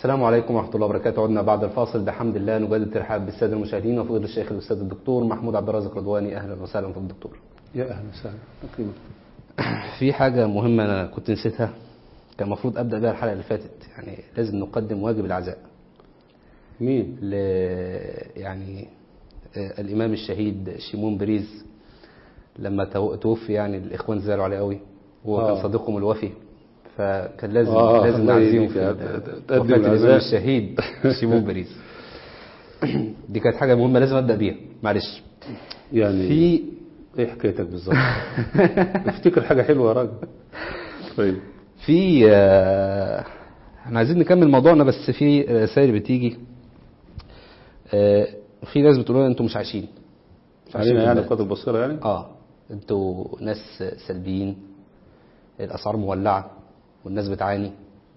السلام عليكم ورحمة الله وبركاته عدنا بعد الفاصل بحمد الله نجدد الترحاب بالسادة المشاهدين وفضيلة الشيخ الأستاذ الدكتور محمود عبد الرازق رضواني أهلا وسهلا في الدكتور يا أهلا وسهلا أكرمك في حاجة مهمة أنا كنت نسيتها كان المفروض أبدأ بها الحلقة اللي فاتت يعني لازم نقدم واجب العزاء مين؟ ل يعني آه، الإمام الشهيد شيمون بريز لما تو- توفي يعني الإخوان زعلوا عليه قوي وهو آه. كان صديقهم الوفي فكان لازم آه، لازم الله نعزيهم يهديك. في ت- تقدم وفاة الإمام العزاء. الشهيد شيمون بريز دي كانت حاجة مهمة لازم أبدأ بيها معلش يعني في إيه حكايتك بالظبط؟ افتكر حاجة حلوة يا راجل طيب في آه، احنا عايزين نكمل موضوعنا بس في رسائل بتيجي آه، في ناس بتقول لنا انتوا مش عايشين مش عايشين علينا في يعني البلد. بقدر البصيرة يعني؟ اه انتوا ناس سلبيين الاسعار مولعه والناس بتعاني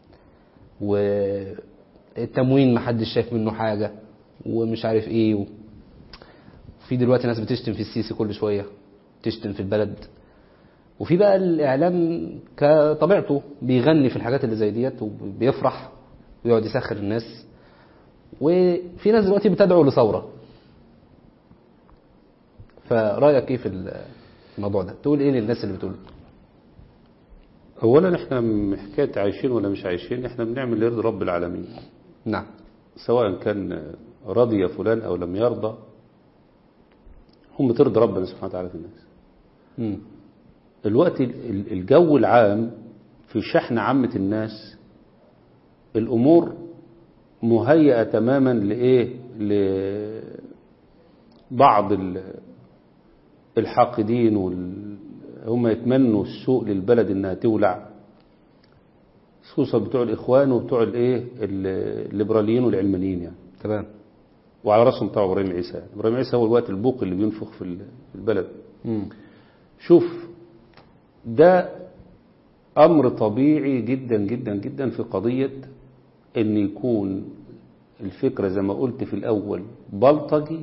والتموين محدش شايف منه حاجه ومش عارف ايه و... في دلوقتي ناس بتشتم في السيسي كل شويه تشتم في البلد وفي بقى الاعلام كطبيعته بيغني في الحاجات اللي زي ديت وبيفرح ويقعد يسخر الناس وفي ناس دلوقتي بتدعو لثوره فرايك ايه في الموضوع ده تقول ايه للناس اللي بتقول أولا إحنا م- حكاية عايشين ولا مش عايشين إحنا بنعمل اللي يرضي رب العالمين نعم سواء كان رضي فلان أو لم يرضى هم ترضي ربنا سبحانه وتعالى في الناس مم. الوقت ال- الجو العام في شحن عامة الناس الأمور مهيئة تماما لإيه لبعض ال- الحاقدين وال... هم يتمنوا السوء للبلد إنها تولع خصوصا بتوع الإخوان وبتوع الإيه ال- الليبراليين والعلمانيين يعني تمام وعلى رأسهم طبعا إبراهيم عيسى إبراهيم عيسى هو الوقت البوق اللي بينفخ في ال- في البلد مم. شوف ده أمر طبيعي جدا جدا جدا في قضية أن يكون الفكرة زي ما قلت في الأول بلطجي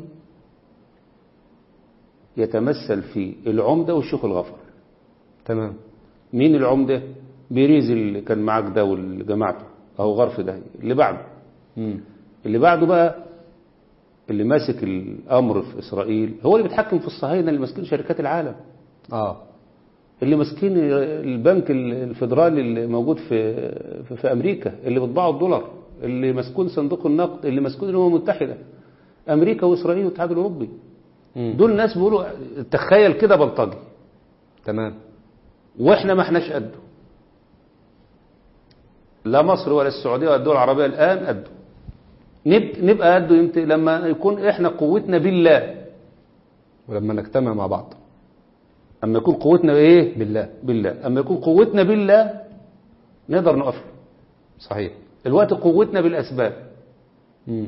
يتمثل في العمدة والشيخ الغفر تمام مين العمدة؟ بيريز اللي كان معاك ده والجماعته أو غرف ده اللي بعده مم. اللي بعده بقى اللي ماسك الأمر في إسرائيل هو اللي بيتحكم في الصهاينة اللي ماسكين شركات العالم اه اللي ماسكين البنك الفيدرالي اللي موجود في في, في امريكا اللي بيطبعوا الدولار اللي ماسكون صندوق النقد اللي ماسكون الامم المتحده امريكا واسرائيل والاتحاد الاوروبي مم. دول ناس بيقولوا تخيل كده بلطجي تمام واحنا ما احناش قده لا مصر ولا السعوديه ولا الدول العربيه الان قده نب- نبقى قده امتى لما يكون احنا قوتنا بالله ولما نجتمع مع بعض اما يكون قوتنا ايه بالله بالله اما يكون قوتنا بالله نقدر نقف له. صحيح الوقت قوتنا بالاسباب مم.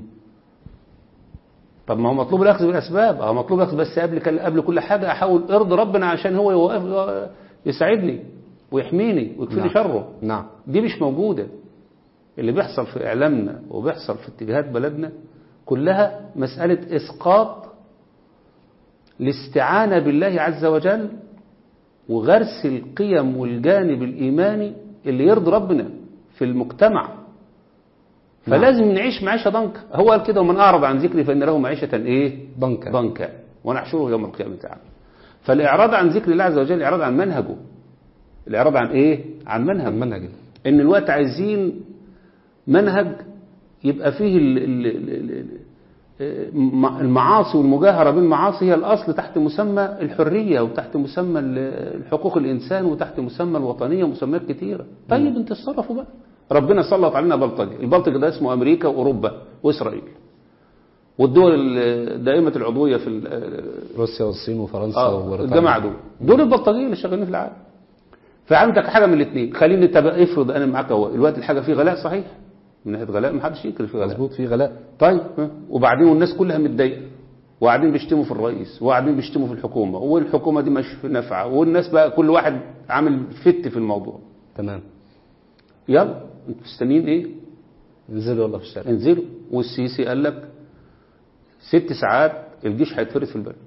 طب ما هو مطلوب الاخذ بالاسباب اه مطلوب الاخذ بس قبل كل- قبل كل حاجه احاول ارضي ربنا عشان هو يوقف يساعدني ويحميني ويكفيني نعم. شره نعم دي مش موجوده اللي بيحصل في اعلامنا وبيحصل في اتجاهات بلدنا كلها مساله اسقاط الاستعانه بالله عز وجل وغرس القيم والجانب الايماني اللي يرضي ربنا في المجتمع نعم. فلازم نعيش معيشه ضنكا هو قال كده ومن اعرض عن ذكري فان له معيشه ايه ضنكا. ضنكا ونحشره يوم القيامه تعالى فالاعراض عن ذكر الله عز وجل الاعراض عن منهجه الاعراض عن ايه عن منهج المنهج ان الوقت عايزين منهج يبقى فيه ال- ال- ال- ال- الم- المعاصي والمجاهرة بالمعاصي هي الأصل تحت مسمى الحرية وتحت مسمى ال- حقوق الإنسان وتحت مسمى الوطنية ومسميات كتيرة طيب انت اتصرفوا بقى ربنا سلط علينا بلطجي البلطجي ده اسمه أمريكا وأوروبا وإسرائيل والدول ال- دائمة العضوية في ال- روسيا والصين وفرنسا اه وبريطانيا الجماعة دول دول البلطجيين اللي شغالين في العالم فعندك حاجة من الاثنين خليني تبقى افرض انا معاك اهو الوقت الحاجة فيه غلاء صحيح من ناحية غلاء ما حدش ينكر في غلاء مظبوط في غلاء طيب ها. وبعدين والناس كلها متضايقه وقاعدين بيشتموا في الرئيس وقاعدين بيشتموا في الحكومه والحكومه دي مش نافعه والناس بقى كل واحد عامل فت في الموضوع تمام يلا انتوا مستنيين ايه انزلوا يلا في الشارع انزلوا والسيسي قال لك ست ساعات الجيش هيتفرد في البلد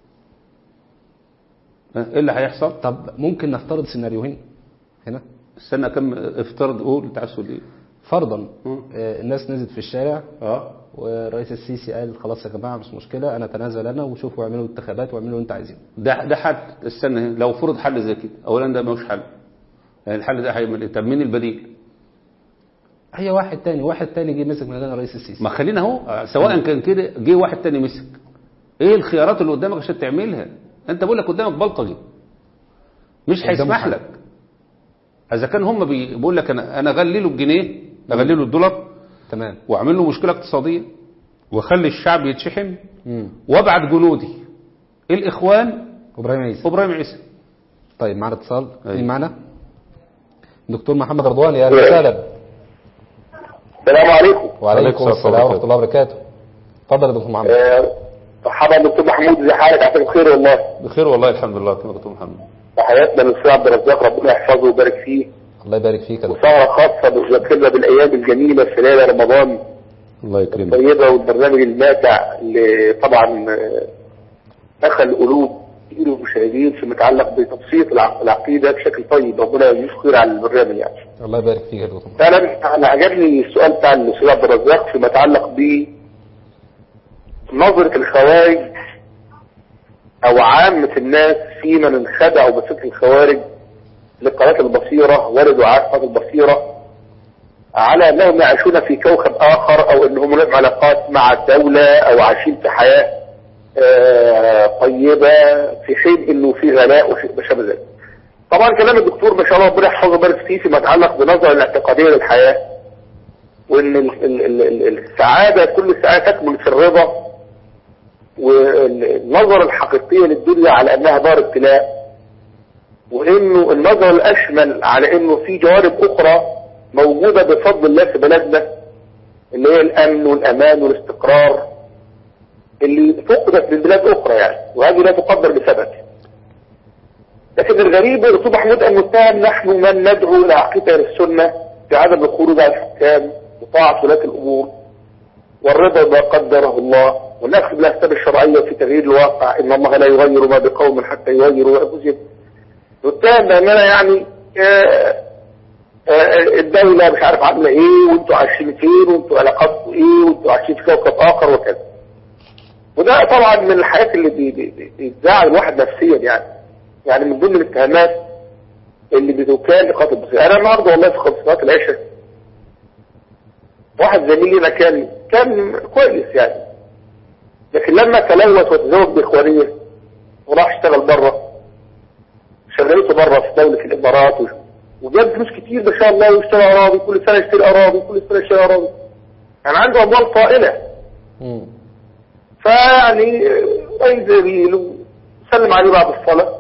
ها، ايه اللي هيحصل طب ممكن نفترض سيناريوهين هنا استنى كم افترض قول انت عايز تقول ايه فرضا مم. آه، الناس نزلت في الشارع اه ورئيس السيسي قال خلاص يا جماعه مش مشكله انا اتنازل انا وشوفوا اعملوا انتخابات واعملوا اللي انت عايزينه ده ده حل استنى لو فرض حل زي كده اولا ده ملوش حل يعني الحل ده هيعمل ايه طب مين البديل هي واحد تاني واحد تاني جه مسك مكان رئيس السيسي ما خلينا اهو آه، سواء كان كده جه واحد تاني مسك ايه الخيارات اللي قدامك عشان تعملها انت بقول لك قدامك بلطجي مش قدامه هيسمح حل. لك اذا كان هم بي- بيقول لك انا انا اغلي له الجنيه اغلي له الدولار تمام واعمل له مشكله اقتصاديه واخلي الشعب يتشحن امم وابعت جنودي الاخوان ابراهيم عيسى وابراهيم عيسى طيب معنا اتصال أيوة. مين معنا دكتور محمد رضوان يا اهلا وسهلا السلام عليكم وعليكم السلام ورحمه الله وبركاته اتفضل يا دكتور محمد آه، مرحبا دكتور محمود ازي حالك عساك بخير والله بخير والله الحمد لله كما دكتور محمد تحياتنا للاستاذ عبد الرزاق ربنا يحفظه ويبارك فيه الله يبارك فيك يا دكتور وسهره خاصه بتذكرنا بالايام الجميله في ليله رمضان الله يكرمك الطيبه والبرنامج الماتع اللي طبعا آه، دخل قلوب كتير من المشاهدين فيما يتعلق بتبسيط الع- العقيده بشكل طيب ربنا يجزيه خير على البرنامج يعني الله يبارك فيك يا دكتور فعلا انا عجبني السؤال بتاع الاستاذ عبد الرزاق فيما يتعلق ب نظرة الخوارج او عامة الناس في من انخدعوا بفكر الخوارج لقناة البصيرة وردوا على قناة البصيرة على انهم يعيشون في كوكب اخر او انهم لهم علاقات مع الدولة او عايشين في حياة آه، طيبة في حين انه في غلاء وفي ما شابه ذلك. طبعا كلام الدكتور ما شاء الله ربنا يحفظه ويبارك فيه فيما يتعلق بنظرة الاعتقادية للحياة وان ال- ال- ال- ال- السعادة كل السعادة تكمن في الرضا والنظرة الحقيقية للدنيا على انها دار ابتلاء وانه النظرة الاشمل على انه في جوانب اخرى موجودة بفضل الله في بلدنا اللي هي الامن والامان والاستقرار اللي فقدت من بلاد اخرى يعني وهذه لا تقدر بسبب لكن الغريب يا دكتور محمود ان نتهم نحن من ندعو الى عقيده أهل السنه بعدم الخروج على الحكام وطاعه ولاة الامور والرضا بما قدره الله والاخذ بالاسباب الشرعيه في تغيير الواقع ان الله لا يغير ما بقوم حتى يغيروا انفسهم نتهم باننا يعني آه، آه، الدولة مش عارف عاملة ايه وانتوا عايشين فين وانتوا علاقاتكم ايه وانتوا عايشين في كوكب اخر وكذا وده طبعا من الحاجات اللي بي- بي- بي- بتزعل الواحد نفسيا يعني يعني من ضمن الاتهامات اللي بتكال لقاتل البصير انا النهارده والله في خلصات العشاء واحد زميلي لنا كان كان كويس يعني لكن لما تلوث وتزوج باخوانيه وراح اشتغل بره شغلته بره في دولة الامارات و- وجاب فلوس كتير ما شاء الله واشترى اراضي كل سنه يشتري اراضي كل سنه يشتري اراضي يعني عنده اموال طائله مم. فيعني رئيس زميله سلم عليه بعد الصلاة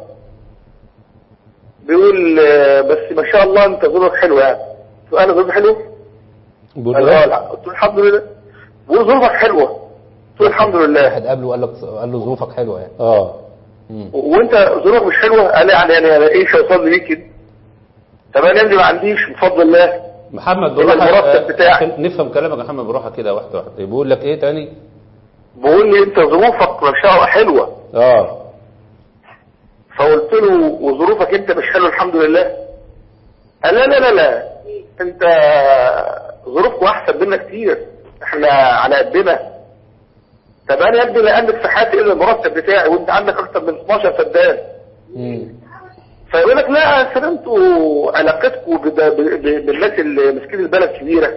بيقول آه، بس ما شاء الله انت ظروفك حلوة يعني قلت له انا ظروفي حلوة بقول قال له اه إيه؟ لا. قلت له الحمد لله بيقول ظروفك حلوة قلت له الحمد لله واحد قابله وقال لك قال له ظروفك حلوه يعني اه مم. وانت ظروفك مش حلوة قال يعني يعني انا ايش اوصل لي كده طب انا عندي ما عنديش بفضل الله محمد يبقى بروحك المرتب آه، بتاعك. عشان نفهم كلامك يا محمد بروحك كده واحده واحده بيقول لك ايه تاني بيقول لي انت ظروفك ما شاء الله حلوة اه فقلت له وظروفك انت مش حلوه الحمد لله قال لا لا لا لا انت ظروفكم احسن منا كتير احنا على قدنا طب انا يا ابني لا املك في حياتي الا المرتب بتاعي وانت عندك اكتر من 12 فدان مم. فيقول لك لا اصل انتوا علاقتكم بد- ب- ب- بالناس اللي ماسكين البلد كبيره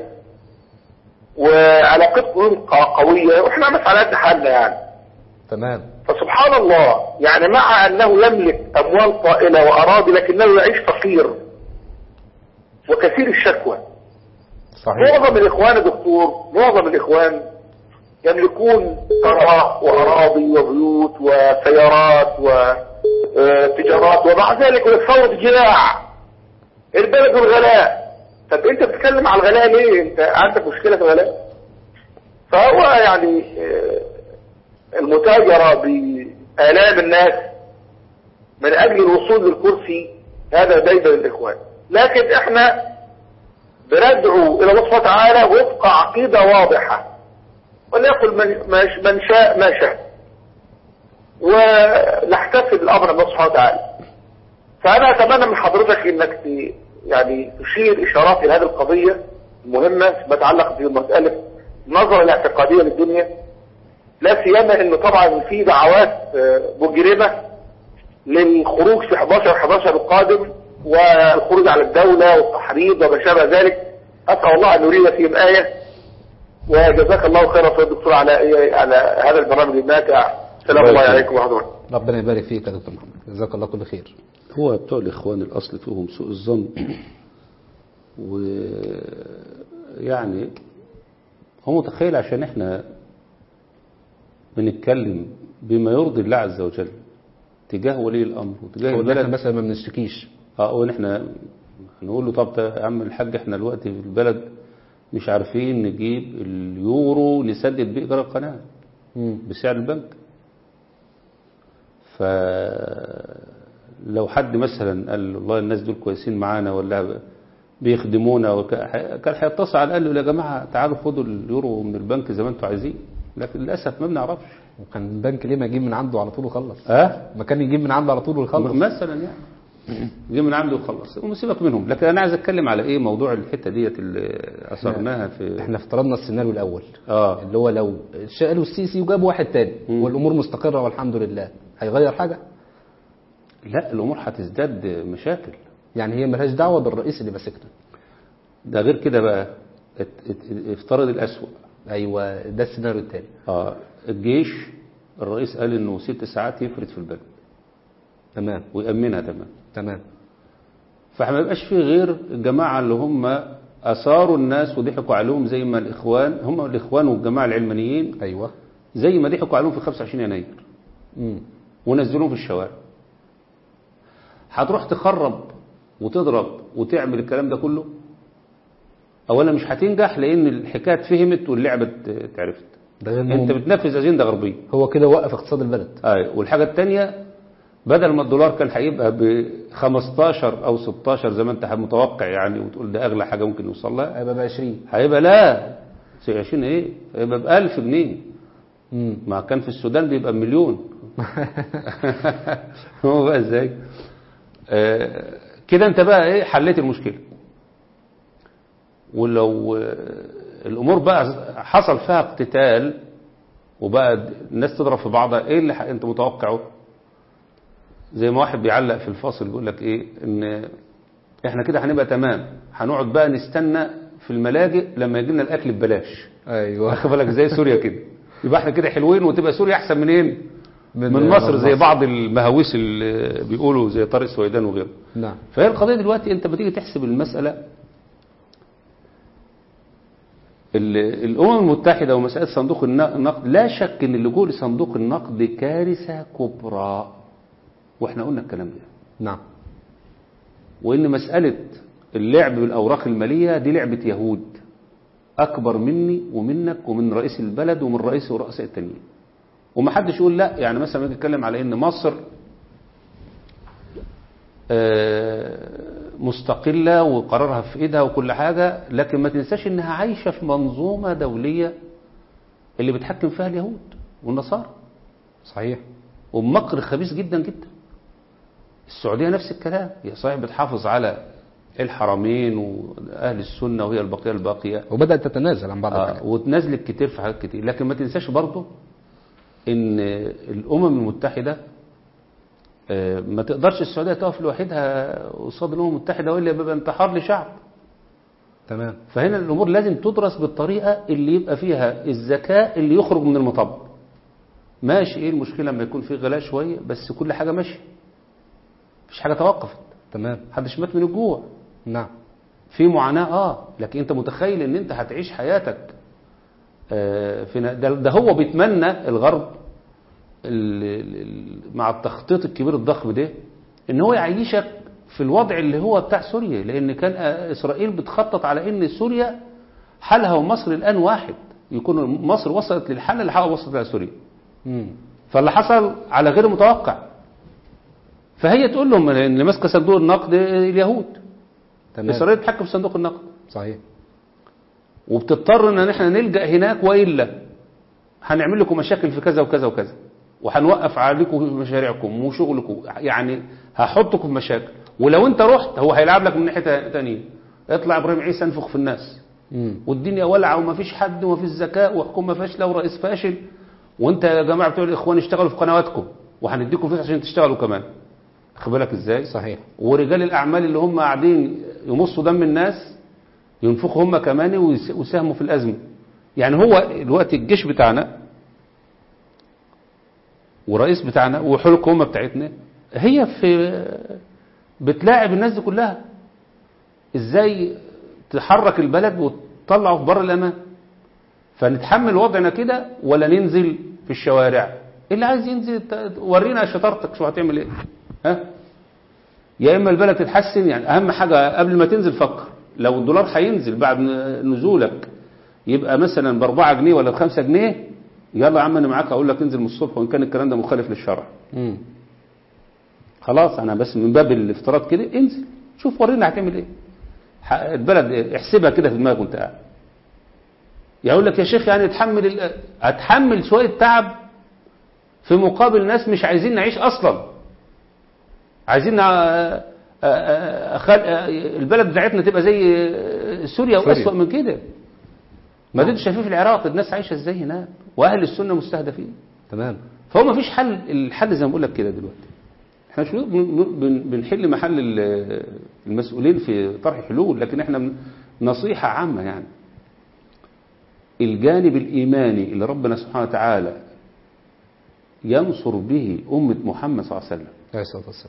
وعلاقتكم بهم ق- قويه واحنا بس على قد حالنا يعني تمام فسبحان الله يعني مع أنه يملك أموال طائلة وأراضي لكنه يعيش فقير وكثير الشكوى صحيح معظم الإخوان يا دكتور معظم الإخوان يملكون ثروة وأراضي وبيوت وسيارات وتجارات ومع ذلك ثورة جياع البلد والغلاء طب أنت بتتكلم على الغلاء ليه؟ أنت عندك مشكلة في الغلاء؟ فهو يعني آه، المتاجرة بآلام الناس من أجل الوصول للكرسي هذا دايما الإخوان لكن احنا بندعو إلى الله سبحانه وتعالى وفق عقيدة واضحة وليقل من, ما- من شاء ما شاء ونحتسب الأمر الله سبحانه وتعالى فأنا أتمنى من حضرتك إنك ت- يعني تشير إشارات إلى هذه القضية مهمة بتعلق بمسألة النظرة الاعتقادية للدنيا لا سيما انه طبعا في دعوات آه، مجرمة للخروج في 11 11 القادم والخروج على الدولة والتحريض وما شابه ذلك أسأل الله أن يريد فيهم آية وجزاك الله خيرا يا دكتور على على هذا البرنامج النافع السلام الله عليكم ورحمة الله ربنا يبارك فيك يا دكتور محمد جزاك الله كل خير هو بتوع الإخوان الأصل فيهم سوء الظن ويعني هو متخيل عشان احنا بنتكلم بما يرضي الله عز وجل تجاه ولي الأمر وتجاه هو إن احنا البلد مثلا ما بنشتكيش اه وان احنا هنقول له طب يا عم الحاج احنا دلوقتي في البلد مش عارفين نجيب اليورو نسدد بيه ايجار القناه بسعر البنك فلو حد مثلا قال والله الناس دول كويسين معانا ولا بيخدمونا وك- كان هيتصل على الاقل يقول يا جماعه تعالوا خدوا اليورو من البنك زي ما انتم عايزين لكن للاسف ما بنعرفش وكان البنك ليه ما يجيب من عنده على طول ويخلص اه ما كان يجيب من عنده على طول ويخلص مثلا يعني جه من عنده وخلص وسيبك منهم لكن انا عايز اتكلم على ايه موضوع الحته ديت اللي اثرناها في احنا افترضنا السيناريو الاول اه اللي هو لو شالوا السيسي وجابوا واحد تاني مم. والامور مستقره والحمد لله هيغير حاجه لا الامور هتزداد مشاكل يعني هي ملهاش دعوه بالرئيس اللي ماسكنا ده غير كده بقى ات- ات- افترض الاسوأ ايوه ده السيناريو التاني اه الجيش الرئيس قال انه ست ساعات يفرد في البلد تمام ويأمنها تمام تمام فما يبقاش فيه غير الجماعة اللي هم أثاروا الناس وضحكوا عليهم زي ما الإخوان هم الإخوان والجماعة العلمانيين ايوه زي ما ضحكوا عليهم في 25 يناير امم ونزلوهم في الشوارع هتروح تخرب وتضرب وتعمل الكلام ده كله اولا مش هتنجح لان الحكايه اتفهمت واللعبه ات- اتعرفت ده غير انت إنهم- بتنفذ اجنده غربيه هو كده وقف اقتصاد البلد ايوه والحاجه الثانيه بدل ما الدولار كان هيبقى ب 15 او 16 زي ما انت متوقع يعني وتقول ده اغلى حاجه ممكن يوصل لها هيبقى ب 20 هيبقى لا 20 ايه هيبقى ب 1000 جنيه امم ما كان في السودان بيبقى بمليون هو بقى ازاي آه كده انت بقى ايه حليت المشكله ولو آه الامور بقى حصل فيها اقتتال وبقى الناس تضرب في بعضها ايه اللي ح- انت متوقعه زي ما واحد بيعلق في الفاصل بيقول لك ايه ان احنا كده هنبقى تمام هنقعد بقى نستنى في الملاجئ لما يجي لنا الاكل ببلاش ايوه واخد بالك زي سوريا كده يبقى احنا كده حلوين وتبقى سوريا احسن منين من- من, مصر زي مصر. بعض المهاويس اللي بيقولوا زي طارق سويدان وغيره نعم فهي القضيه دلوقتي انت بتيجي تحسب المساله ال- الامم المتحده ومساله صندوق الن- النقد لا شك ان اللجوء لصندوق النقد كارثه كبرى واحنا قلنا الكلام ده نعم وان مساله اللعب بالاوراق الماليه دي لعبه يهود اكبر مني ومنك ومن رئيس البلد ومن رئيس ورؤساء التانيين ومحدش يقول لا يعني مثلا نيجي نتكلم على ان مصر آه، مستقلة وقرارها في ايدها وكل حاجة لكن ما تنساش انها عايشة في منظومة دولية اللي بتحكم فيها اليهود والنصارى صحيح ومكر خبيث جدا جدا السعودية نفس الكلام هي صحيح بتحافظ على الحرمين وأهل السنة وهي البقية الباقية وبدات تتنازل عن بعض آه الحاجات وتنزلت كتير في حاجات كتير لكن ما تنساش برضه ان الامم المتحده آه، ما تقدرش السعوديه تقف لوحدها قصاد الامم المتحده والا بيبقى انتحار لشعب تمام فهنا الامور لازم تدرس بالطريقه اللي يبقى فيها الذكاء اللي يخرج من المطب ماشي ايه المشكله لما يكون في غلاء شويه بس كل حاجه ماشيه مفيش حاجه توقفت تمام محدش مات من الجوع نعم في معاناة اه لكن انت متخيل ان انت هتعيش حياتك آه في ن- ده, ده هو بيتمنى الغرب ال- ال- ال- مع التخطيط الكبير الضخم ده ان هو يعيشك في الوضع اللي هو بتاع سوريا لان كان آه، اسرائيل بتخطط على ان سوريا حالها ومصر الان واحد يكون مصر وصلت للحل اللي حاول وصلت لها سوريا امم فاللي حصل على غير متوقع فهي تقول لهم ان اللي ماسكه صندوق النقد اليهود تمام اسرائيل بتحكم في صندوق النقد صحيح وبتضطر ان احنا نلجا هناك والا هنعمل لكم مشاكل في كذا وكذا وكذا وهنوقف عليكم مشاريعكم وشغلكم يعني هحطكم في مشاكل ولو انت رحت هو هيلعب لك من ناحيه تانية اطلع ابراهيم عيسى انفخ في الناس مم. والدنيا ولعه وما فيش حد وما فيش ذكاء وحكومه فاشله ورئيس فاشل وانت يا جماعه بتوع الاخوان اشتغلوا في قنواتكم وهنديكم فلوس عشان تشتغلوا كمان خد بالك ازاي صحيح ورجال الاعمال اللي هم قاعدين يمصوا دم الناس ينفخوا هم كمان ويس- ويساهموا في الازمه يعني هو الوقت الجيش بتاعنا ورئيس بتاعنا والحكومه بتاعتنا هي في بتلاعب الناس دي كلها ازاي تحرك البلد وتطلعه في بر الامان فنتحمل وضعنا كده ولا ننزل في الشوارع اللي عايز ينزل ت- ورينا شطارتك شو هتعمل ايه ها يا اما البلد تتحسن يعني اهم حاجه قبل ما تنزل فكر لو الدولار هينزل بعد ن- نزولك يبقى مثلا ب 4 جنيه ولا ب 5 جنيه يلا يا عم انا معاك اقول لك انزل من الصبح وان كان الكلام ده مخالف للشرع مم. خلاص انا بس من باب الافتراض كده انزل شوف ورينا هتعمل ايه ح- البلد احسبها كده في دماغك وانت قاعد يقول لك يا شيخ يعني اتحمل ال- اتحمل شويه تعب في مقابل ناس مش عايزين نعيش اصلا عايزين آه، آه، آه، خل- آه، البلد بتاعتنا تبقى زي آه، سوريا سوريا. واسوأ من كده ما دي شايفين في العراق الناس عايشه ازاي هناك واهل السنه مستهدفين تمام فهو ما فيش حل الحل زي ما بقول لك كده دلوقتي احنا مش بن- بن- بنحل محل ال- المسؤولين في طرح حلول لكن احنا بن- نصيحة عامة يعني الجانب الإيماني اللي ربنا سبحانه وتعالى ينصر به أمة محمد صلى الله عليه وسلم عليه الصلاة والسلام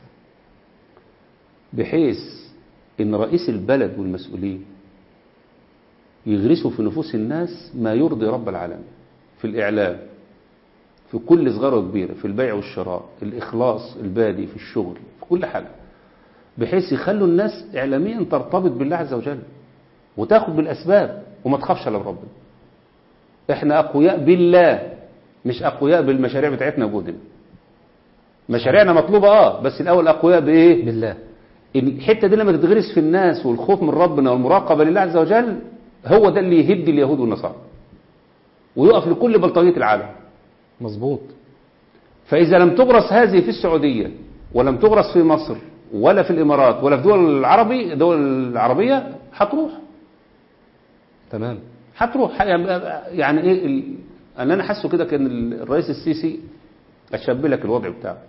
بحيث ان رئيس البلد والمسؤولين يغرسوا في نفوس الناس ما يرضي رب العالمين في الإعلام في كل صغيرة وكبيرة في البيع والشراء الإخلاص البادي في الشغل في كل حاجة بحيث يخلوا الناس إعلاميا ترتبط بالله عز وجل وتاخد بالأسباب وما تخافش على ربنا احنا أقوياء بالله مش أقوياء بالمشاريع بتاعتنا وجودنا مشاريعنا مطلوبة اه بس الأول أقوياء بإيه بالله الحته دي لما تتغرس في الناس والخوف من ربنا والمراقبه لله عز وجل هو ده اللي يهد اليهود والنصارى ويقف لكل بلطجيه العالم مظبوط فاذا لم تغرس هذه في السعوديه ولم تغرس في مصر ولا في الامارات ولا في دول العربي دول العربيه هتروح تمام هتروح يعني ايه ال... ان انا حاسه كده كان الرئيس السيسي اشبه لك الوضع بتاعه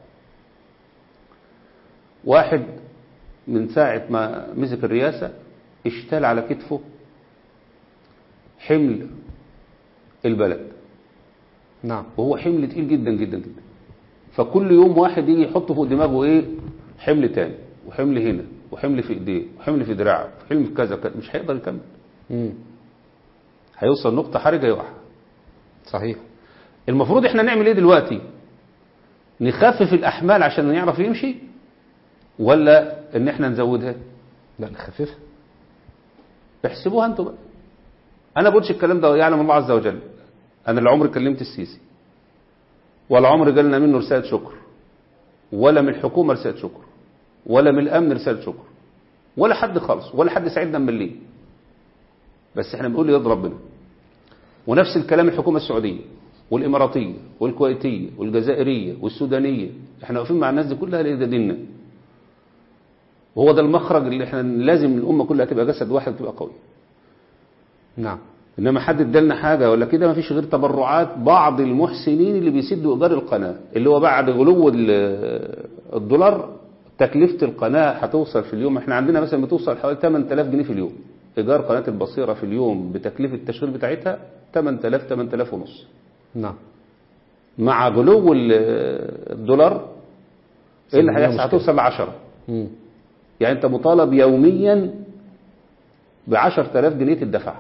واحد من ساعة ما مسك الرئاسة اشتال على كتفه حمل البلد نعم وهو حمل تقيل جدا جدا جدا فكل يوم واحد يجي يحط فوق دماغه ايه حمل تاني وحمل هنا وحمل في ايديه وحمل في دراعه وحمل في كذا كذا مش هيقدر يكمل مم. هيوصل نقطة حرجة يقع صحيح المفروض احنا نعمل ايه دلوقتي نخفف الاحمال عشان يعرف يمشي ولا ان احنا نزودها لا نخففها احسبوها انتوا بقى انا بقولش الكلام ده يعلم الله عز وجل انا لا عمري كلمت السيسي ولا عمري جالنا منه رساله شكر ولا من الحكومه رساله شكر ولا من الامن رساله شكر ولا حد خالص ولا حد ساعدنا مليه بس احنا بنقول يد ربنا ونفس الكلام الحكومه السعوديه والاماراتيه والكويتيه والجزائريه والسودانيه احنا واقفين مع الناس دي كلها لان ده ديننا وهو ده المخرج اللي احنا لازم الامه كلها تبقى جسد واحد وتبقى قوي نعم انما حد ادالنا حاجه ولا كده ما فيش غير تبرعات بعض المحسنين اللي بيسدوا ايجار القناه اللي هو بعد غلو ال- الدولار تكلفه القناه هتوصل في اليوم احنا عندنا مثلا بتوصل حوالي 8000 جنيه في اليوم ايجار قناه البصيره في اليوم بتكلفه التشغيل بتاعتها 8000 8000 ونص نعم مع غلو ال- الدولار ايه اللي سنة هيحصل مشكلة. هتوصل ل 10 مم. يعني انت مطالب يوميا ب 10000 جنيه تدفع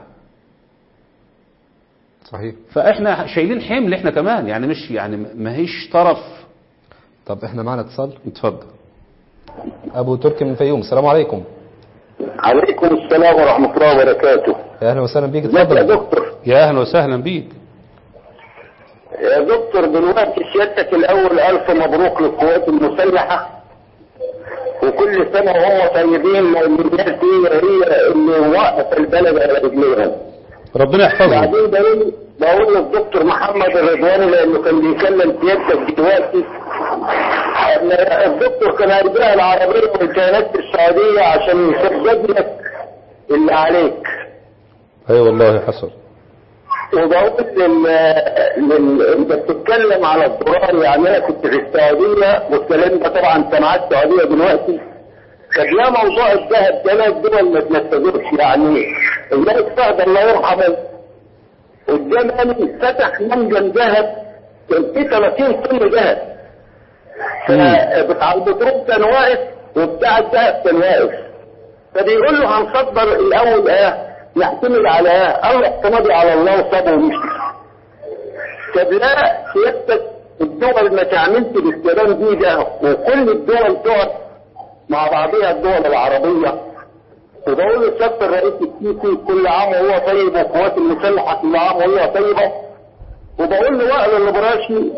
صحيح فاحنا شايلين حمل احنا كمان يعني مش يعني ما هيش طرف طب احنا معنا اتصال اتفضل ابو تركي من الفيوم السلام عليكم عليكم السلام ورحمة الله وبركاته يا اهلا وسهلا بيك ازيك يا اتفضل دكتور يا اهلا وسهلا بيك يا دكتور دلوقتي سيادتك الأول ألف مبروك للقوات المسلحة وكل سنة وهم طيبين لأن الناس دي هي اللي وقف البلد على رجليها ربنا يحفظه بعدين بقول بقول للدكتور محمد الرضواني لأنه كان بيكلم سيادتك دلوقتي إن الدكتور كان هيبيع العربية والكيانات السعودية عشان يسدد لك اللي عليك اي والله حصل وبقول لل... لل... انت بتتكلم على الدولار يعني انا كنت في السعوديه والكلام ده طبعا كان على السعوديه دلوقتي فجاء موضوع الذهب ده لا الدول ما تنفذوش يعني الملك فهد الله يرحمه قدام فتح منجم ذهب كان فيه 30 طن ذهب فبتاع البترول كان واقف وبتاع الذهب كان واقف فبيقول له هنصدر الاول ايه نعتمد على ايه قال له اعتمدوا على الله وصبروا ومشي طب لا سيادتك الدول ما تعملش بالكلام دي ده وكل الدول تقعد مع بعضها الدول العربية وبقول للسيادة الرئيس السيسي كل عام وهو طيب والقوات المسلحة كل عام وهي طيبة وبقول له وائل البراشي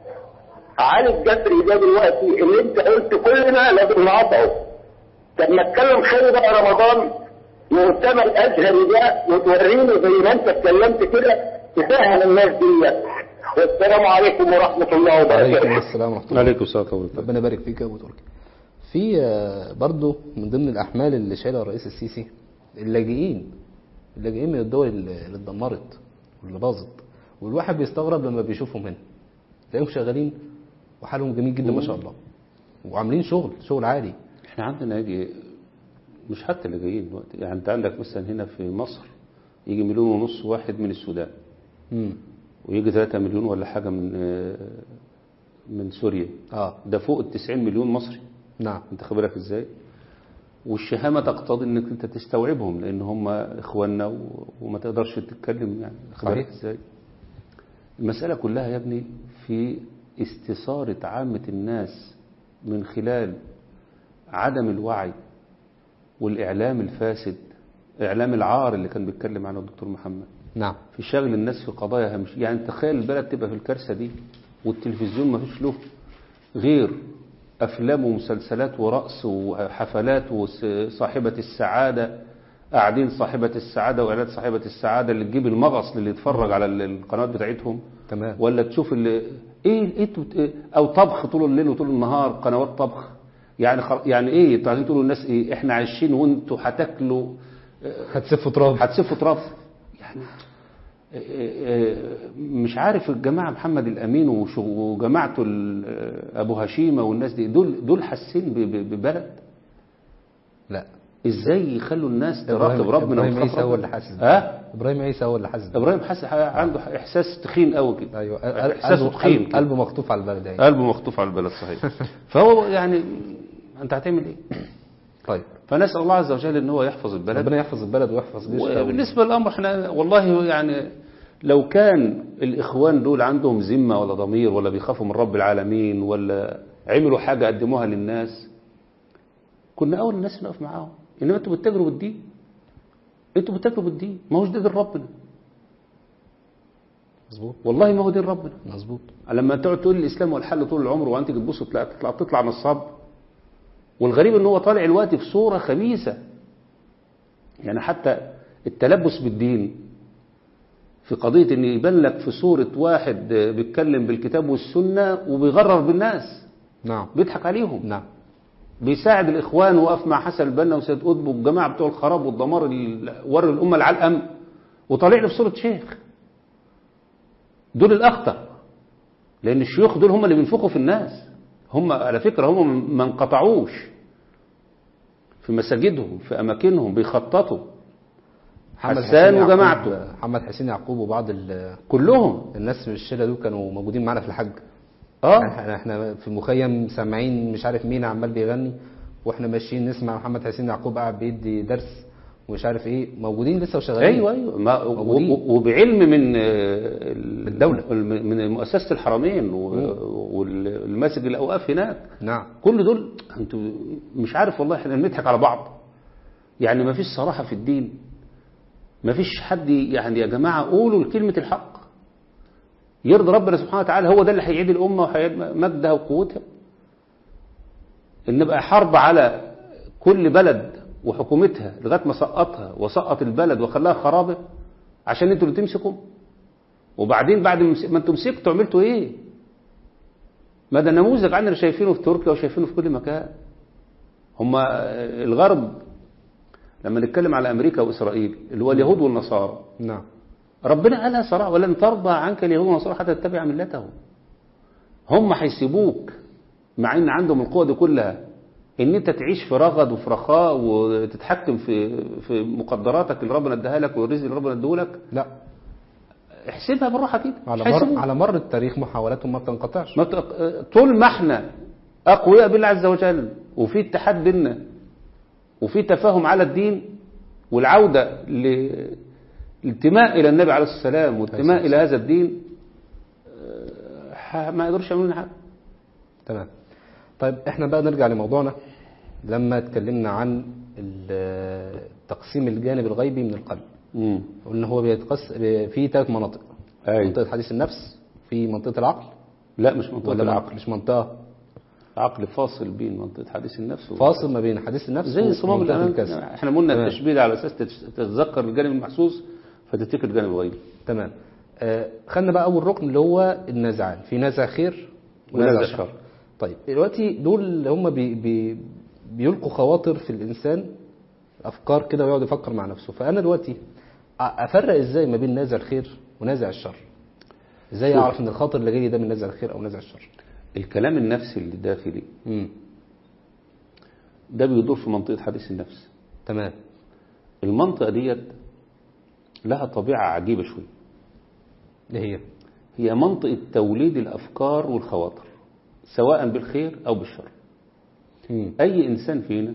علي الجدري ده دلوقتي اللي انت قلت كلنا لازم نقطعه طب ما اتكلم خير بقى رمضان مؤتمر ازهري ده وتوريني زي ما انت اتكلمت كده تفهم الناس دي والسلام عليكم ورحمة الله عليكم وبركاته السلام ورحمة الله عليكم السلام ورحمة الله ربنا يبارك فيك يا ابو تركي في آه، برضو من ضمن الاحمال اللي شايلها الرئيس السيسي اللاجئين اللاجئين من الدول اللي اللي اتدمرت واللي باظت والواحد بيستغرب لما بيشوفهم هنا تلاقيهم شغالين وحالهم جميل جدا ما شاء الله وعاملين شغل شغل عالي احنا عندنا يجي مش حتى اللي جايين دلوقتي يعني انت عندك مثلا هنا في مصر يجي مليون ونص واحد من السودان امم ويجي 3 مليون ولا حاجة من آه، من سوريا اه ده فوق ال 90 مليون مصري نعم انت خد بالك ازاي والشهامة تقتضي انك انت تستوعبهم لان هم اخواننا و- وما تقدرش تتكلم يعني خد بالك صحيح. ازاي المسألة كلها يا ابني في استثارة عامة الناس من خلال عدم الوعي والإعلام الفاسد إعلام العار اللي كان بيتكلم عنه الدكتور محمد نعم في شغل الناس في قضايا هامش يعني تخيل البلد تبقى في الكارثة دي والتلفزيون ما فيش له غير أفلام ومسلسلات ورقص وحفلات وصاحبة السعادة قاعدين صاحبة السعادة وإعلانات صاحبة السعادة اللي تجيب المغص اللي يتفرج على ال- القنوات بتاعتهم تمام ولا تشوف اللي ايه ايه انتوا بت- إيه؟ او طبخ طول الليل وطول النهار قنوات طبخ يعني خل... يعني ايه انتوا عايزين تقولوا للناس ايه احنا عايشين وانتوا هتاكلوا هتسفوا تراب هتسفوا تراب يعني آه، آه، مش عارف الجماعة محمد الأمين وش- وجماعته ال- آه، أبو هشيمة والناس دي دول دول حاسين ب- ب- ببلد لا إزاي يخلوا الناس إبراهيم- تراقب ربنا إبراهيم وتخاف عيسى هو ربنا؟ اللي حاسس ها ابراهيم عيسى هو اللي حاسس إبراهيم حاسس عنده إحساس تخين قوي كده ايوه إحساسه قلبه تخين قلبه, كده. قلبه مخطوف على البلد يعني قلبه مخطوف على البلد صحيح فهو يعني أنت هتعمل إيه طيب فنسأل الله عز وجل إن هو يحفظ البلد ربنا يحفظ البلد ويحفظ جيشها وبالنسبة للأمر احنا والله يعني لو كان الإخوان دول عندهم ذمة ولا ضمير ولا بيخافوا من رب العالمين ولا عملوا حاجة قدموها للناس كنا أول الناس نقف معاهم إنما أنتوا بتتاجروا بالدين أنتوا بتتاجروا بالدين ما هوش ده دين ربنا مظبوط والله ما هو دين ربنا مظبوط لما تقعد تقول الإسلام والحل طول العمر وأنت تبص تطلع تطلع, تطلع نصاب والغريب إن هو طالع الوقت في صورة خبيثة يعني حتى التلبس بالدين في قضية ان يبان لك في صورة واحد بيتكلم بالكتاب والسنة وبيغرر بالناس نعم بيضحك عليهم نعم بيساعد الإخوان وقف مع حسن البنا وسيد قطب والجماعة بتوع الخراب والدمار اللي وروا الأمة العلقم وطالع له في صورة شيخ دول الأخطر لأن الشيوخ دول هم اللي بينفخوا في الناس هم على فكرة هم ما انقطعوش في مساجدهم في أماكنهم بيخططوا محمد حسان حسين وجماعته. يعقوب- محمد حسين يعقوب وبعض ال- كلهم الناس من الشله دول كانوا موجودين معانا في الحج اه احنا احنا في المخيم سامعين مش عارف مين عمال بيغني واحنا ماشيين نسمع محمد حسين يعقوب قاعد بيدي درس ومش عارف ايه موجودين لسه وشغالين ايوه ايوه ما و- موجودين. و- وبعلم من آه، ال- الدولة. الم- من مؤسسه الحرمين و- والمسجد الاوقاف هناك نعم كل دول انتوا مش عارف والله احنا بنضحك على بعض يعني ما فيش صراحه في الدين ما فيش حد يعني يا جماعه قولوا كلمه الحق يرضي ربنا سبحانه وتعالى هو ده اللي هيعيد الامه وهيعيد مجدها وقوتها ان نبقى حرب على كل بلد وحكومتها لغايه ما سقطها وسقط البلد وخلاها خرابه عشان انتوا اللي تمسكوا وبعدين بعد ما مس- ما انتوا مسكتوا عملتوا ايه ما ده نموذج عندنا شايفينه في تركيا وشايفينه في كل مكان هم الغرب لما نتكلم على أمريكا وإسرائيل اللي هو اليهود والنصارى نعم ربنا قالها صراحة ولن ترضى عنك اليهود والنصارى حتى تتبع ملتهم هم هيسيبوك مع ان عندهم القوة دي كلها ان انت تعيش في رغد وفي رخاء وتتحكم في في مقدراتك اللي ربنا اداها لك والرزق اللي ربنا اداهولك لا احسبها بالراحه كده على مش مر هيسيبوك. على مر التاريخ محاولاتهم ما بتنقطعش ما ت- طول ما احنا اقوياء بالله عز وجل وفي اتحاد بيننا وفي تفاهم على الدين والعوده ل- الانتماء الى النبي عليه الصلاه والسلام والانتماء الى هذا الدين آه، ح- ما يقدرش يعملوا لنا حاجه تمام طيب احنا بقى نرجع لموضوعنا لما اتكلمنا عن ال- تقسيم الجانب الغيبي من القلب امم قلنا هو بيتقس في ثلاث مناطق أيوة. منطقة حديث النفس في منطقة العقل لا مش منطقه ولا العقل مش منطقة عقل فاصل بين منطقه حديث النفس و- فاصل ما بين حديث النفس زي صمام ومنطقة الامام الكسر احنا قلنا تمام. التشبيه ده على اساس تت- تتذكر الجانب المحسوس فتفتكر الجانب الغيبي تمام آه خدنا بقى اول ركن اللي هو النزعان في نزع خير ونزع ونزع شر. شر طيب دلوقتي دول اللي هم بي بي بيلقوا خواطر في الانسان افكار كده ويقعد يفكر مع نفسه فانا دلوقتي أ- افرق ازاي ما بين نازع الخير ونازع الشر ازاي شوف. اعرف ان الخاطر اللي جاي ده من نازع الخير او نازع الشر الكلام النفسي اللي داخلي امم ده بيدور في منطقه حديث النفس تمام المنطقة ديت لها طبيعة عجيبة شوية ايه هي هي منطقة توليد الأفكار والخواطر سواء بالخير أو بالشر امم أي إنسان فينا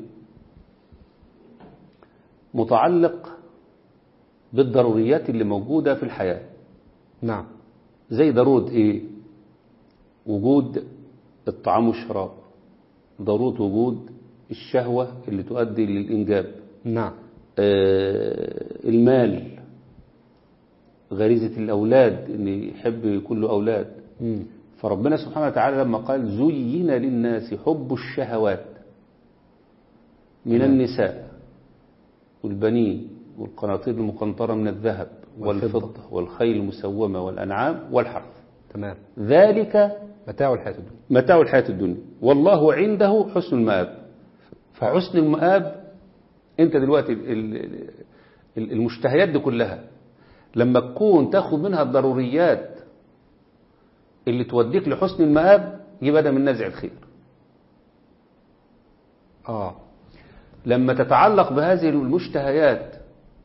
متعلق بالضروريات اللي موجودة في الحياة نعم زي ضرورة إيه؟ وجود الطعام والشراب ضرورة وجود الشهوة اللي تؤدي للإنجاب نعم آه، المال غريزة الأولاد إن يحب يكون له أولاد امم فربنا سبحانه وتعالى لما قال زين للناس حب الشهوات من نعم. النساء والبنين والقناطير المقنطرة من الذهب والفضة. والفضة والخيل المسومة والأنعام والحرث تمام ذلك متاع الحياة الدنيا متاع الحياة الدنيا والله عنده حسن المآب فحسن المآب انت دلوقتي ال- ال- ال- المشتهيات دي كلها لما تكون تاخد منها الضروريات اللي توديك لحسن المآب يبقى ده من نزع الخير اه لما تتعلق بهذه المشتهيات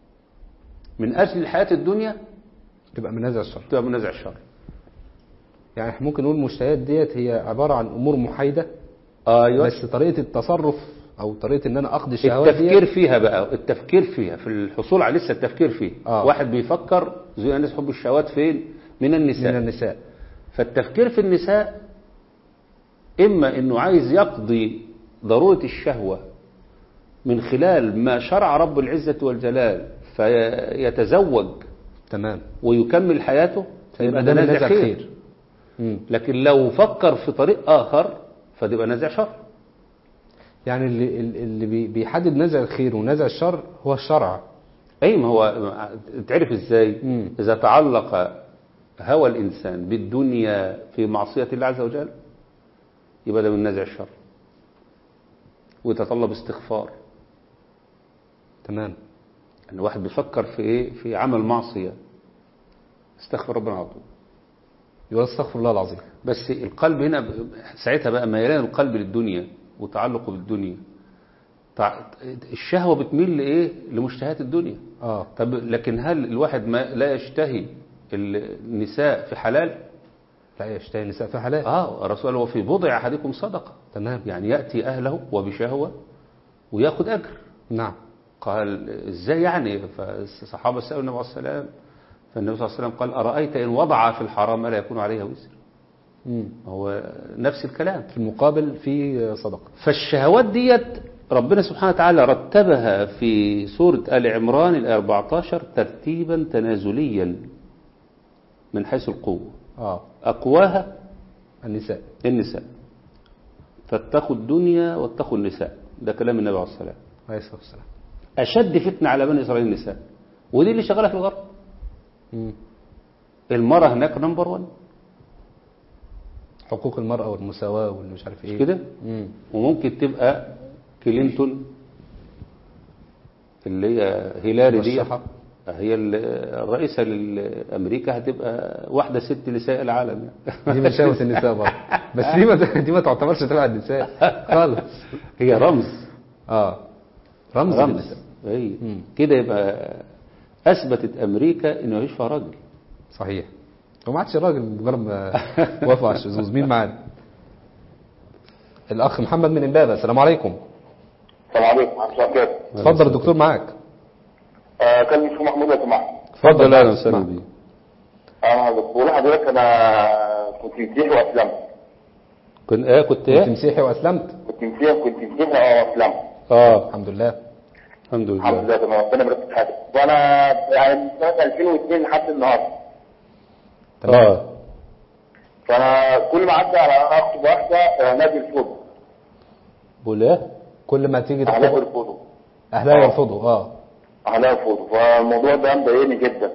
من أجل الحياة الدنيا تبقى من نازع الشر تبقى من نزع الشر يعني احنا ممكن نقول المشتهيات ديت هي عبارة عن امور محايدة ايوه بس طريقة التصرف او طريقة ان انا اقضي الشهوات التفكير ديت فيها بقى التفكير فيها في الحصول على لسه التفكير فيه آه. واحد بيفكر زي الناس حب الشهوات فين من النساء من النساء فالتفكير في النساء إما أنه عايز يقضي ضرورة الشهوة من خلال ما شرع رب العزة والجلال فيتزوج تمام ويكمل حياته فيبقى ده من نازع خير مم. لكن لو فكر في طريق آخر فتبقى نازع شر يعني اللي اللي بي- بيحدد نزع الخير ونزع الشر هو الشرع أي ما هو تعرف إزاي مم. إذا تعلق هوى الإنسان بالدنيا في معصية الله عز وجل يبقى ده من نزع الشر ويتطلب استغفار تمام ان واحد بيفكر في ايه في عمل معصيه استغفر ربنا على طول يقول استغفر الله العظيم بس القلب هنا ب- ساعتها بقى ميلان القلب للدنيا وتعلقه بالدنيا تع- الشهوه بتميل لايه لمشتهيات الدنيا اه طب لكن هل الواحد ما لا يشتهي النساء في حلال لا يشتهي النساء في حلال اه الرسول قال وفي بضع احدكم صدقه تمام يعني ياتي اهله وبشهوه وياخد اجر نعم قال ازاي يعني فالصحابه سالوا النبي عليه السلام فالنبي صلى الله عليه وسلم قال ارايت ان وضع في الحرام ما لا يكون عليها وزر مم. هو نفس الكلام في المقابل في صدقة فالشهوات ديت ربنا سبحانه وتعالى رتبها في سورة آل عمران ال 14 ترتيبا تنازليا من حيث القوة اه أقواها النساء النساء فاتقوا الدنيا واتقوا النساء ده كلام النبي عليه الصلاة والسلام عليه الصلاة والسلام أشد فتنة على بني إسرائيل النساء ودي اللي شغالة في الغرب مم. المرأة هناك نمبر 1 حقوق المرأة والمساواة واللي مش عارف ايه كده مم. وممكن تبقى كلينتون اللي هي هيلاري دي مرشحة. هي ال- الرئيسة لأمريكا هتبقى واحدة ست اللي سايقة العالم يعني. دي من شهوة النساء برضه بس دي ما دي ما تعتبرش تبع النساء خالص هي رمز اه رمز, رمز للنساء. هي مم. كده يبقى أثبتت أمريكا إنه مفيش فيها راجل صحيح هو ما عادش راجل مجرد ما وافق على الشذوذ مين معانا الاخ محمد من امبابه السلام عليكم السلام عليكم ورحمة الله وبركاته اتفضل الدكتور معاك آه، كان مش محمود لو سمحت اتفضل أهلا اسمع. وسهلا بيك انا بقول لحضرتك انا كنت مسيحي واسلمت كنت إيه كنت كنت إيه؟ مسيحي واسلمت كنت مسيحي كنت مسيحي اه واسلمت آه الحمد لله الحمد الحمد لله لله تمام ربنا يبارك في حياتك وانا يعني من سنه 2002 لحد النهارده آه فانا كل ما اعدي على اخطب واحده آه، نادي الفوضى بقول إيه؟ كل ما تيجي اهلاوي تخطب الفوضى اهلها يرفضوا اه اهلاوي الفوضى فالموضوع ده مضايقني جدا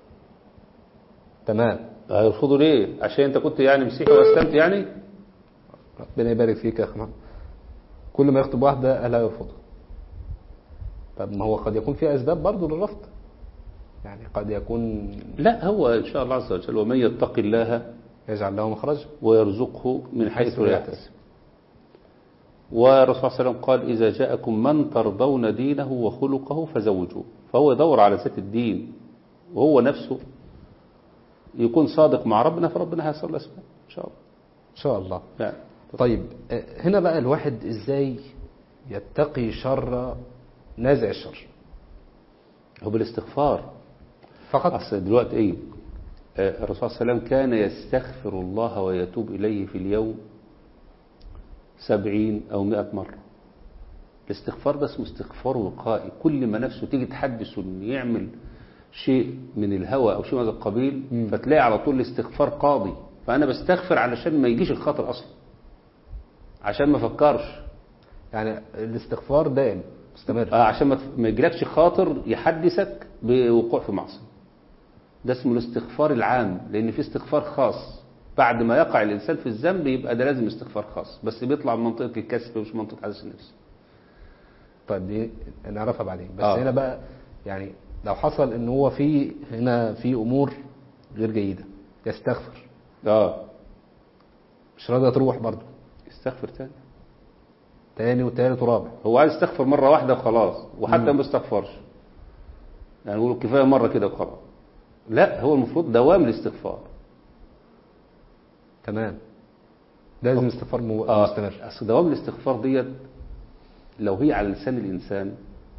تمام هيرفضوا ليه؟ عشان أنت كنت يعني مسيحي وأسلمت يعني؟ ربنا يبارك فيك يا اخ محمد كل ما يخطب واحده اهلها يرفضوا طب ما هو قد يكون في اسباب برضه للرفض يعني قد يكون لا هو إن شاء الله عز وجل ومن يتق الله يجعل له مخرج ويرزقه من حيث حيث لا لا يحتسب والرسول صلى الله عليه وسلم قال إذا جاءكم من ترضون دينه وخلقه فزوجوه فهو يدور على ذات الدين وهو نفسه يكون صادق مع ربنا فربنا هيصل له أسباب إن شاء الله ان شاء الله يعني طيب آه، هنا بقى الواحد ازاي يتقي شر نازع الشر هو بالاستغفار فقط أصل دلوقتي إيه آه، الرسول صلى الله عليه وسلم كان يستغفر الله ويتوب إليه في اليوم سبعين أو مئة مرة الاستغفار ده اسمه استغفار وقائي كل ما نفسه تيجي تحدثه إنه يعمل شيء من الهوى أو شيء من هذا القبيل مم. فتلاقي على طول الاستغفار قاضي فأنا بستغفر علشان ما يجيش الخطر أصلا عشان ما أفكرش يعني الاستغفار دائم مستمر آه عشان ما تف- ما يجيلكش خاطر يحدثك بوقوع في معصية ده اسمه الاستغفار العام لأن في استغفار خاص بعد ما يقع الإنسان في الذنب يبقى ده لازم استغفار خاص بس بيطلع من منطقة الكسب مش منطقة حدث النفس طيب دي نعرفها بعدين بس آه. هنا بقى يعني لو حصل ان هو في هنا في امور غير جيده يستغفر اه مش راضيه تروح برضه يستغفر تاني تاني وتالت ورابع هو عايز يستغفر مرة واحدة وخلاص وحتى ما بيستغفرش يعني يقولوا كفاية مرة كده وخلاص لا هو المفروض دوام الاستغفار تمام لازم استغفار مو- آه مستمر اصل دوام الاستغفار ديت لو هي على لسان الانسان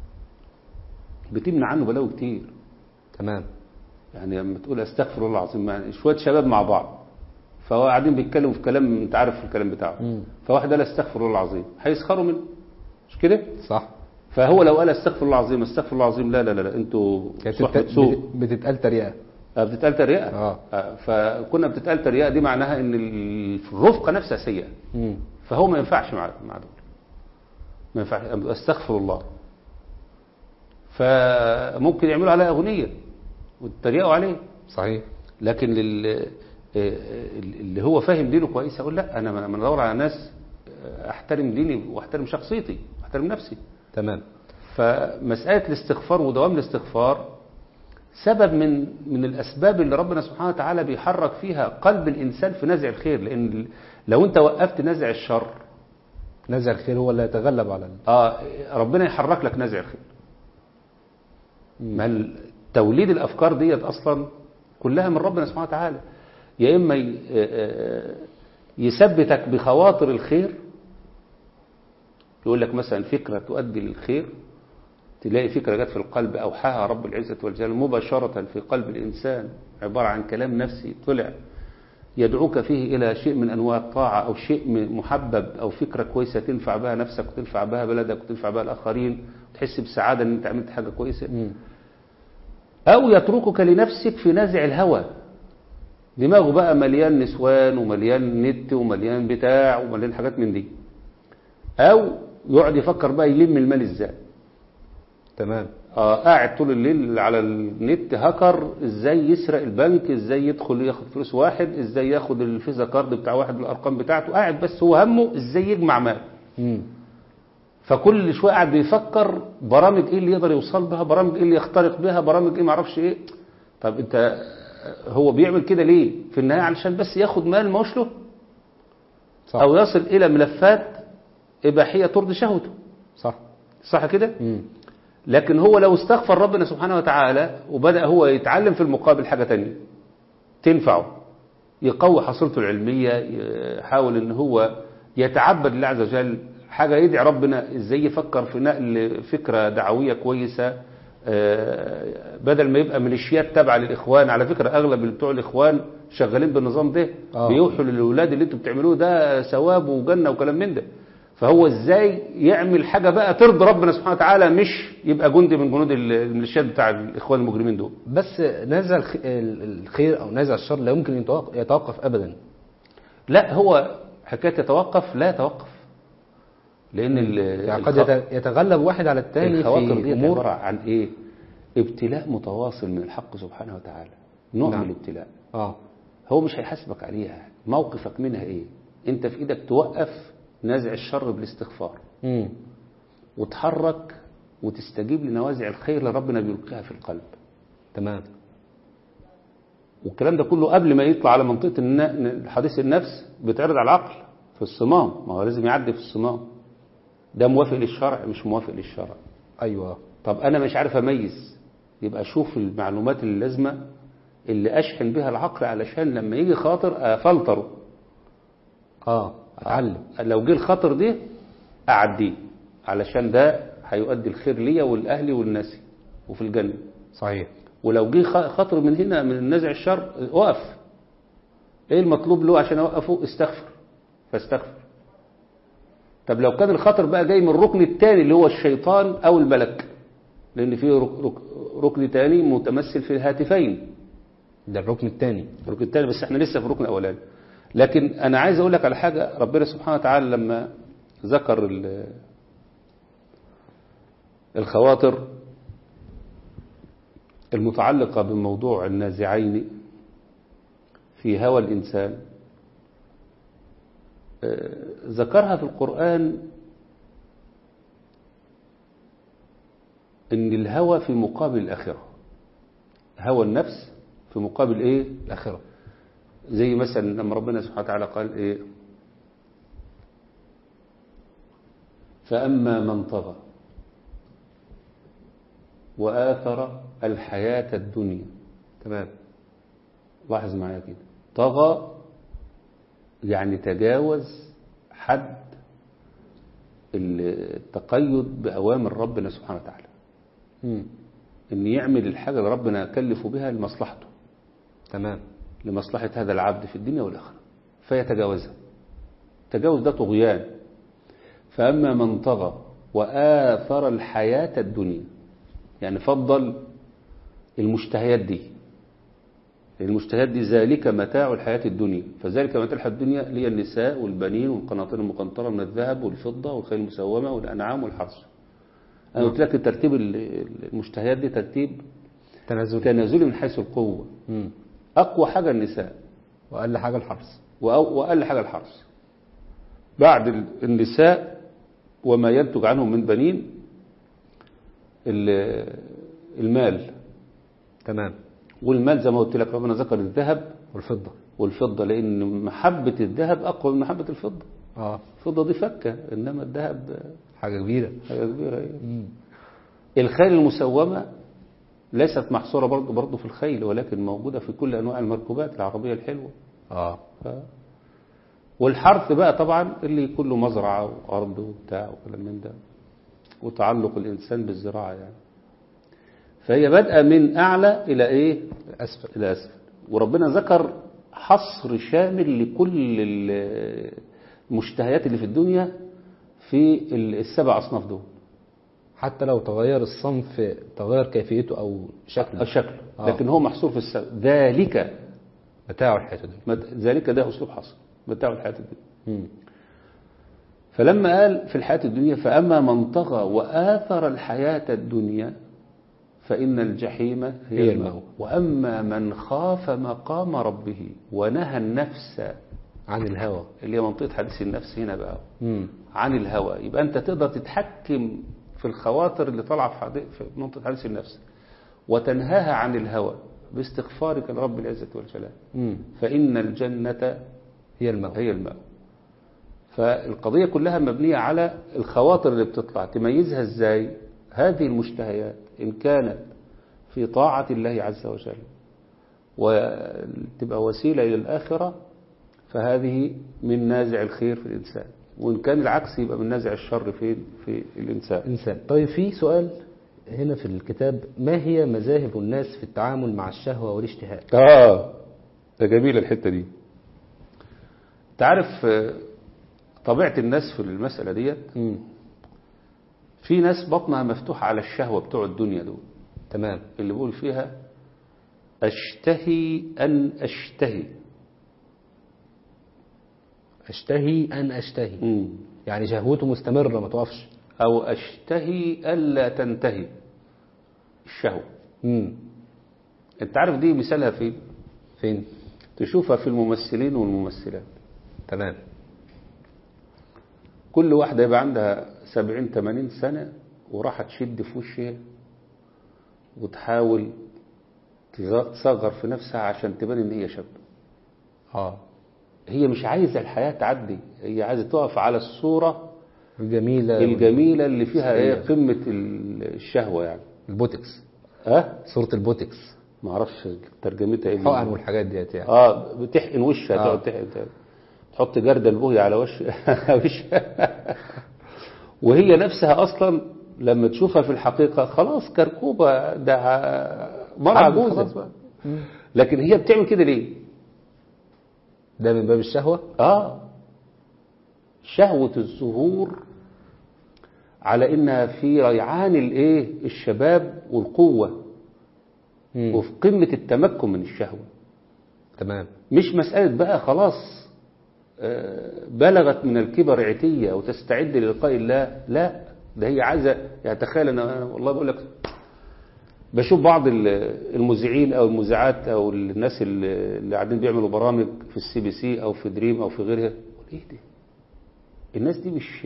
بتمنع عنه بلاوي كتير تمام يعني لما تقول استغفر الله العظيم يعني شويه شباب مع بعض فهو قاعدين بيتكلموا في كلام انت عارف الكلام بتاعه مم. فواحد قال استغفر الله العظيم هيسخروا منه مش كده صح فهو لو قال استغفر الله العظيم استغفر الله العظيم لا لا لا, لا انتوا كانت صحبة بتت- سوء بت- بتتقال تريقه آه، بتتقال تريقه آه. آه، فكنا بتتقال تريقه دي معناها ان ال- الرفقه نفسها سيئه مم. فهو ما ينفعش مع مع دول ما ينفعش استغفر الله فممكن يعملوا عليها اغنيه ويتريقوا عليه صحيح لكن لل اللي هو فاهم دينه كويس اقول لا انا انا بدور على ناس احترم ديني واحترم شخصيتي واحترم نفسي تمام فمساله الاستغفار ودوام الاستغفار سبب من من الاسباب اللي ربنا سبحانه وتعالى بيحرك فيها قلب الانسان في نزع الخير لان لو انت وقفت نزع الشر نزع الخير هو اللي يتغلب على ال... اه ربنا يحرك لك نزع الخير ما ال- توليد الافكار ديت اصلا كلها من ربنا سبحانه وتعالى يا اما ي- آه، آه، يثبتك بخواطر الخير يقول لك مثلا فكره تؤدي للخير تلاقي فكره جت في القلب اوحاها رب العزه والجلال مباشره في قلب الانسان عباره عن كلام نفسي طلع يدعوك فيه إلى شيء من أنواع الطاعة أو شيء من محبب أو فكرة كويسة تنفع بها نفسك وتنفع بها بلدك وتنفع بها الآخرين وتحس بسعادة أن أنت عملت حاجة كويسة مم. أو يتركك لنفسك في نازع الهوى دماغه بقى مليان نسوان ومليان نت ومليان بتاع ومليان حاجات من دي أو يقعد يفكر بقى يلم المال إزاي تمام آه قاعد طول الليل على النت هاكر ازاي يسرق البنك ازاي يدخل ياخد فلوس واحد ازاي ياخد الفيزا كارد بتاع واحد الارقام بتاعته قاعد بس هو همه ازاي يجمع مال مم. فكل شويه قاعد بيفكر برامج ايه اللي يقدر يوصل بها برامج ايه اللي يخترق بها برامج ايه ما اعرفش ايه طب انت هو بيعمل كده ليه في النهايه علشان بس ياخد مال ما هوش له صح او يصل الى ملفات اباحيه ترضي شهوته صح صح كده مم. لكن هو لو استغفر ربنا سبحانه وتعالى وبدأ هو يتعلم في المقابل حاجة تانية تنفعه يقوي حصيلته العلمية يحاول ان هو يتعبد لله عز وجل حاجة يدعي ربنا ازاي يفكر في نقل فكرة دعوية كويسة آه، بدل ما يبقى ميليشيات تابعة للإخوان على فكرة أغلب اللي بتوع الإخوان شغالين بالنظام ده آه. بيوحوا للأولاد اللي انتوا بتعملوه ده ثواب وجنة وكلام من ده فهو ازاي يعمل حاجة بقى ترضي ربنا سبحانه وتعالى مش يبقى جندي من جنود الميليشيات بتاع الإخوان المجرمين دول بس نازع الخ- ال- الخير او نازع الشر لا يمكن يتوق- يتوقف ابدا لا هو حكاية يتوقف لا يتوقف لأن ال- يعني قد الخ- يت- يتغلب واحد على الثاني الخواطر في دي امور عبارة عن ايه ابتلاء متواصل من الحق سبحانه وتعالى نوع نعم. من الابتلاء اه هو مش هيحاسبك عليها موقفك منها ايه انت في ايدك توقف نازع الشر بالاستغفار امم وتحرك وتستجيب لنوازع الخير اللي ربنا بيلقيها في القلب تمام والكلام ده كله قبل ما يطلع على منطقة الن- حديث النفس بيتعرض على العقل في الصمام ما هو لازم يعدي في الصمام ده موافق للشرع مش موافق للشرع ايوه طب انا مش عارف اميز يبقى اشوف المعلومات اللازمه اللي اشحن بها العقل علشان لما يجي خاطر افلتره اه اتعلم لو جه الخاطر ده اعديه علشان ده هيؤدي الخير ليا والاهلي والناس وفي الجنه صحيح ولو جه خ- خاطر من هنا من نزع الشر وقف ايه المطلوب له عشان اوقفه استغفر فاستغفر طب لو كان الخطر بقى جاي من الركن الثاني اللي هو الشيطان او الملك لان في رك- رك- ركن تاني متمثل في الهاتفين ده الركن الثاني الركن الثاني بس احنا لسه في الركن الاولاني لكن انا عايز اقول لك على حاجه ربنا سبحانه وتعالى لما ذكر ال- الخواطر المتعلقه بموضوع النازعين في هوى الانسان آه، ذكرها في القران ان الهوى في مقابل الاخره هوى النفس في مقابل ايه الاخره زي مثلا لما ربنا سبحانه وتعالى قال ايه فأما من طغى وآثر الحياة الدنيا تمام لاحظ معايا كده طغى يعني تجاوز حد التقيد بأوامر ربنا سبحانه وتعالى امم ان يعمل الحاجة اللي ربنا كلفه بها لمصلحته تمام لمصلحة هذا العبد في الدنيا والآخرة فيتجاوزها تجاوز ده طغيان فأما من طغى وآثر الحياة الدنيا يعني فضل المشتهيات دي المشتهيات دي ذلك متاع الحياة الدنيا فذلك متاع الحياة الدنيا اللي هي النساء والبنين والقناطير المقنطرة من الذهب والفضة والخيل المسومة والأنعام والحرث أنا قلت لك ترتيب المشتهيات دي ترتيب تنازل تنازلي من حيث القوة امم أقوى حاجة النساء واقل حاجه الحرث وأو- وأقل حاجة الحرث بعد ال- النساء وما ينتج عنهم من بنين ال- المال تمام والمال زي ما قلت لك ربنا ذكر الذهب والفضه والفضة لأن محبة الذهب أقوى من محبة الفضة اه الفضة دي فكة إنما الذهب حاجه كبيره حاجة كبيرة إيه. امم الخيل المسومة ليست محصورة برضه برضه في الخيل ولكن موجودة في كل أنواع المركوبات العربية الحلوة اه ف... والحرث بقى طبعا اللي يكون له مزرعة وأرض وبتاع وكلام من ده وتعلق الإنسان بالزراعة يعني فهي بادئة من أعلى إلى إيه؟ اسفل إلى أسفل وربنا ذكر حصر شامل لكل ال- المشتهيات اللي في الدنيا في ال- السبع أصناف دول حتى لو تغير الصنف تغير كيفيته او شكله الشكل آه. لكن هو محصور في السبع ذلك متاع الحياه الدنيا مت- ذلك ده أسلوب حصر متاع الحياة الدنيا امم فلما قال في الحياة الدنيا فأما من طغى وآثر الحياة الدنيا فإن الجحيم هي, هي المأوى المأوى. وأما من خاف مقام ربه ونهى النفس عن الهوى اللي هي منطقة حديث النفس هنا بقى مم. عن الهوى يبقى أنت تقدر تتحكم في الخواطر اللي طالعة في حدي- في منطقة حديث النفس وتنهاها عن الهوى باستغفارك لرب العزة والجلال مم. فإن الجنة هي الموت هي الماء فالقضية كلها مبنية على الخواطر اللي بتطلع تميزها ازاي هذه المشتهيات إن كانت في طاعة الله عز وجل وتبقى وسيلة إلى الآخرة فهذه من نازع الخير في الإنسان وإن كان العكس يبقى من نازع الشر في في الإنسان إنسان طيب في سؤال هنا في الكتاب ما هي مذاهب الناس في التعامل مع الشهوة والاشتهاء آه ده جميلة الحتة دي تعرف آه، طبيعة الناس في المسألة ديت مم. في ناس بطنها مفتوحة على الشهوة بتوع الدنيا دول تمام اللي بيقول فيها أشتهي أن أشتهي أشتهي أن أشتهي مم. يعني شهوته مستمرة ما توقفش أو أشتهي ألا تنتهي الشهوة مم. أنت عارف دي مثالها فين فين تشوفها في الممثلين والممثلات تمام كل واحدة يبقى عندها سبعين ثمانين سنة وراح تشد في وشها وتحاول تغ- تصغر في نفسها عشان تبان ان هي شابة اه هي مش عايزة الحياة تعدي هي عايزة تقف على الصورة الجميلة الجميلة اللي فيها ايه السرية. قمة ال- الشهوة يعني البوتكس اه صورة البوتكس ما اعرفش ترجمتها ايه حقن والحاجات ديت يعني اه بتحقن وشها آه. تقعد تحقن تحط جردل بوهي على وش وشها وهي نفسها اصلا لما تشوفها في الحقيقة خلاص كركوبة ده مرة عجوز عجوزة خلاص بقى. لكن هي بتعمل كده ليه ده من باب الشهوة اه شهوة الظهور على انها في ريعان الايه الشباب والقوة مم. وفي قمة التمكن من الشهوة تمام مش مسألة بقى خلاص آه، بلغت من الكبر عتية وتستعد للقاء الله لا ده هي عايزة يعني تخيل أنا أنا والله بقول لك بشوف بعض ال- المذيعين أو المذيعات أو الناس اللي اللي قاعدين بيعملوا برامج في السي بي سي أو في دريم أو في غيرها بقول إيه ده الناس دي مش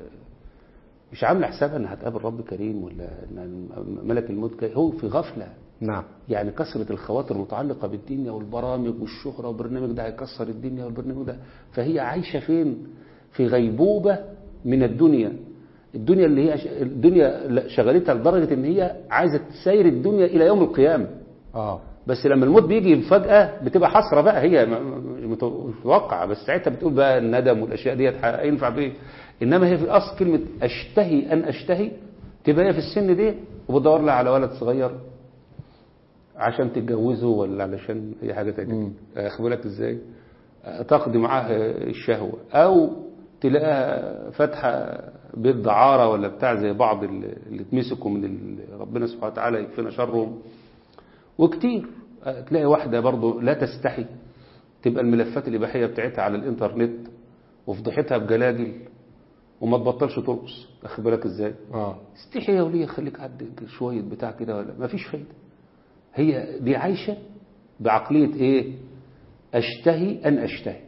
مش عاملة حسابها إنها هتقابل رب كريم ولا إن ملك الموت جاي هو في غفلة نعم يعني كثرة الخواطر المتعلقة بالدنيا والبرامج والشهرة والبرنامج ده هيكسر الدنيا والبرنامج ده فهي عايشة فين في غيبوبة من الدنيا الدنيا اللي هي الدنيا شغلتها لدرجة ان هي عايزة تسير الدنيا الى يوم القيامة اه بس لما الموت بيجي فجأة بتبقى حسرة بقى هي م- م- مش متوقعة بس ساعتها بتقول بقى الندم والاشياء ديت هينفع بايه انما هي في الاصل كلمة اشتهي ان اشتهي تبقى هي في السن دي وبتدور لها على ولد صغير عشان تتجوزه ولا علشان اي حاجه تانية اخد بالك ازاي آه، تقضي معاه الشهوه او تلاقيها فاتحه بيت دعاره ولا بتاع زي بعض اللي اللي اتمسكوا من ال- ربنا سبحانه وتعالى يكفينا شرهم وكتير آه، تلاقي واحده برضه لا تستحي تبقى الملفات الاباحيه بتاعتها على الانترنت وفضحتها بجلاجل وما تبطلش ترقص اخد بالك ازاي اه استحي يا وليه خليك عد شوية بتاع كده ولا ما فيش فايدة هي دي عايشة بعقلية ايه اشتهي ان اشتهي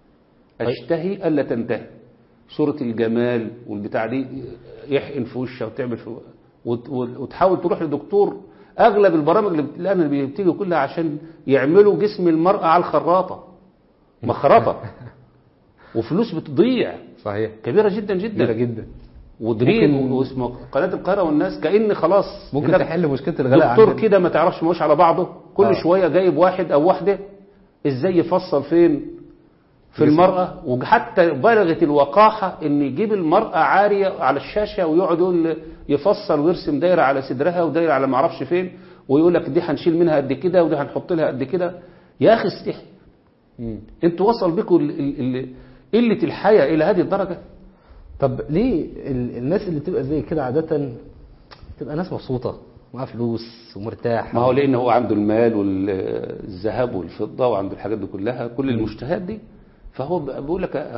اشتهي الا تنتهي صورة الجمال والبتاع دي يحقن في وشها وتعمل في وت- وت- وتحاول تروح لدكتور اغلب البرامج اللي بت- اللي بتيجي كلها عشان يعملوا جسم المرأة على الخراطة مخرطة وفلوس بتضيع صحيح كبيرة جدا جدا كبيرة جدا ودريم ممكن- واسمه قناة القاهرة والناس كأن خلاص ممكن هناك تحل مشكلة الغلاء دكتور عندنا. كده ما تعرفش ماهوش على بعضه كل آه. شوية جايب واحد أو واحدة إزاي يفصل فين في جسم. المرأة وحتى بلغت الوقاحة إن يجيب المرأة عارية على الشاشة ويقعد يقول يفصل ويرسم دايرة على صدرها ودايرة على ما اعرفش فين ويقول لك دي هنشيل منها قد كده ودي هنحط لها قد كده يا أخي استحي مم. انتوا وصل بكم ال- ال- ال- قلة الحياة إلى هذه الدرجة طب ليه ال- الناس اللي بتبقى زي كده عادة تبقى ناس مبسوطة معاها فلوس ومرتاح ما هو لان هو عنده المال والذهب والفضه وعنده الحاجات دي كلها كل المشتهيات دي فهو ب- بيقول لك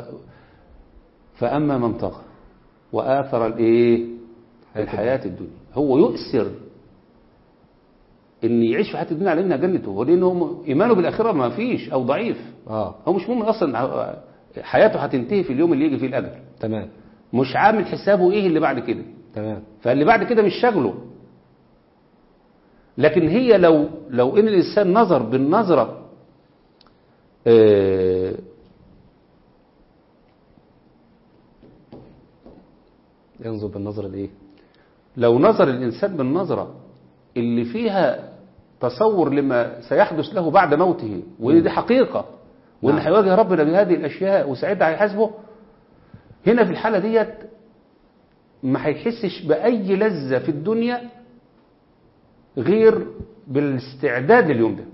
فاما من طغى واثر الايه الحياه الدنيا هو يؤثر ان يعيش في حياه الدنيا على انها جنته ولانه ايمانه بالاخره ما فيش او ضعيف اه هو مش مؤمن اصلا حياته هتنتهي في اليوم اللي يجي فيه الاجل تمام مش عامل حسابه ايه اللي بعد كده تمام فاللي بعد كده مش شغله لكن هي لو لو ان الانسان نظر بالنظره آه، ينظر بالنظر لايه لو نظر الانسان بالنظره اللي فيها تصور لما سيحدث له بعد موته وان دي حقيقه وان نعم. هيواجه ربنا بهذه الاشياء وساعتها هيحاسبه هنا في الحاله ديت ما هيحسش باي لذه في الدنيا غير بالاستعداد لليوم ده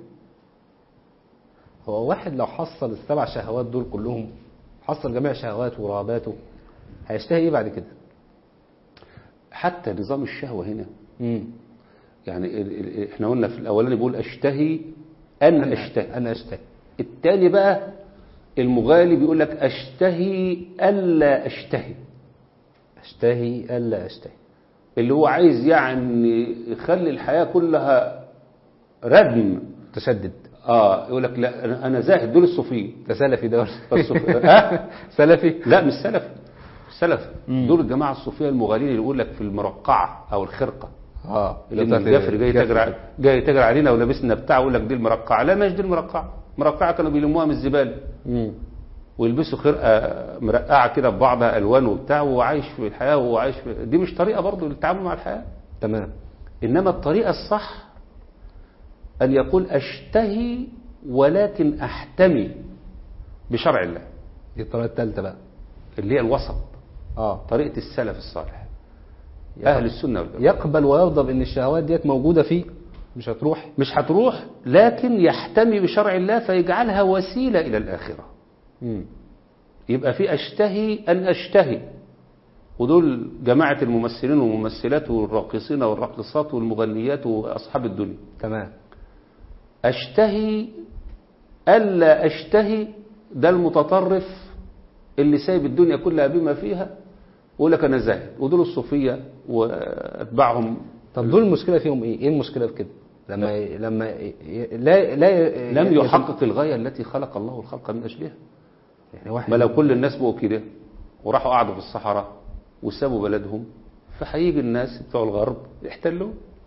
هو واحد لو حصل السبع شهوات دول كلهم حصل جميع شهواته ورغباته هيشتهي ايه بعد كده حتى نظام الشهوه هنا امم يعني ال- ال- احنا قلنا في الاولاني بيقول اشتهي ان اشتهي انا اشتهي التاني بقى المغالي بيقول لك اشتهي الا اشتهي اشتهي الا اشتهي اللي هو عايز يعني يخلي الحياه كلها ردم تشدد اه يقول لك لا انا أنا زاهد دول الصوفيين ده سلفي ده فالصوف- ها؟ سلفي لا مش سلف مش سلف مم. دول الجماعه الصوفيه المغالين اللي يقول لك في المرقعه او الخرقه اه اللي بتاعت الجفر جاي الجفر. تجري ع- جاي تجري علينا ولابسنا بتاع ويقول لك دي المرقعه لا مش دي المرقعه المرقعه كانوا بيلموها من الزباله مم. ويلبسوا خرقه مرقعه كده ببعضها الوان وبتاع وهو عايش في الحياه وهو عايش في دي مش طريقه برضه للتعامل مع الحياه تمام انما الطريقه الصح ان يقول اشتهي ولكن احتمي بشرع الله دي الطريقه الثالثه بقى اللي هي الوسط اه طريقه السلف الصالح يقبل- اهل السنه والجماعه يقبل ويرضى بان الشهوات ديت موجوده فيه مش هتروح مش هتروح لكن يحتمي بشرع الله فيجعلها وسيله الى الاخره مم. يبقى في اشتهي ان اشتهي ودول جماعه الممثلين والممثلات والراقصين والراقصات والمغنيات واصحاب الدنيا تمام اشتهي الا اشتهي ده المتطرف اللي سايب الدنيا كلها بما فيها ويقول لك انا زاهد ودول الصوفيه واتباعهم طب دول المشكله فيهم ايه ايه المشكله في كده لما ي... لما ي... ي- لا لا لم ي- يحقق الغايه التي خلق الله الخلق من اجلها يعني واحد ما لو كل الناس بقوا كده وراحوا قعدوا في الصحراء وسابوا بلدهم فهيجي الناس بتوع الغرب يحتلوا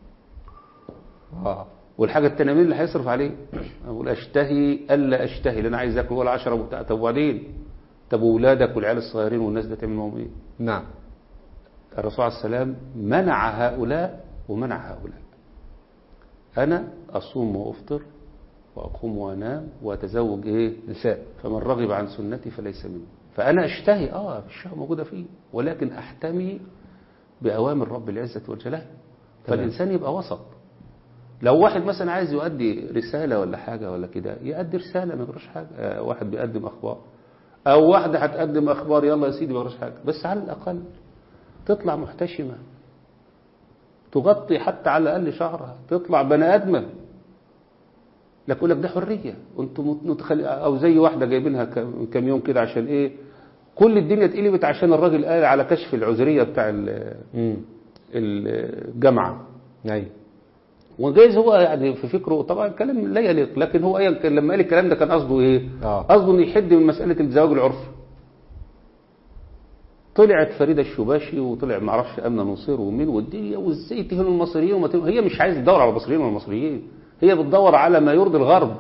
اه والحاجه التانيه مين اللي هيصرف عليه؟ اقول اشتهي الا اشتهي لان عايز اكل ولا عشرة وبتاع طب وبعدين؟ طب واولادك والعيال الصغيرين والناس ده تعمل معاهم ايه؟ نعم الرسول عليه السلام منع هؤلاء ومنع هؤلاء انا اصوم وافطر واقوم وانام واتزوج ايه؟ نساء فمن رغب عن سنتي فليس مني فأنا أشتهي آه الشهوة موجودة فيه ولكن أحتمي بأوامر رب العزة والجلال فالإنسان يبقى وسط لو واحد مثلا عايز يؤدي رسالة ولا حاجة ولا كده يؤدي رسالة ما يجراش حاجة آه واحد بيقدم أخبار أو واحدة هتقدم أخبار يلا يا سيدي ما يجراش حاجة بس على الأقل تطلع محتشمة تغطي حتى على الأقل شعرها تطلع بني آدمة لك يقول لك ده حريه انتم متخل... او زي واحده جايبينها ك- من كام يوم كده عشان ايه كل الدنيا اتقلبت عشان الراجل قال على كشف العذريه بتاع ال- امم الجامعه ايوه وجايز هو يعني في فكره طبعا كلام لا يليق لكن هو ايا كان لما قال الكلام ده كان قصده ايه؟ آه. قصده انه يحد من مساله الزواج العرفي طلعت فريده الشباشي وطلع ما اعرفش امنه نصير ومين والدنيا وازاي تهين المصريين وما تهين هي مش عايزه تدور على المصريين والمصريين هي بتدور على ما يرضي الغرب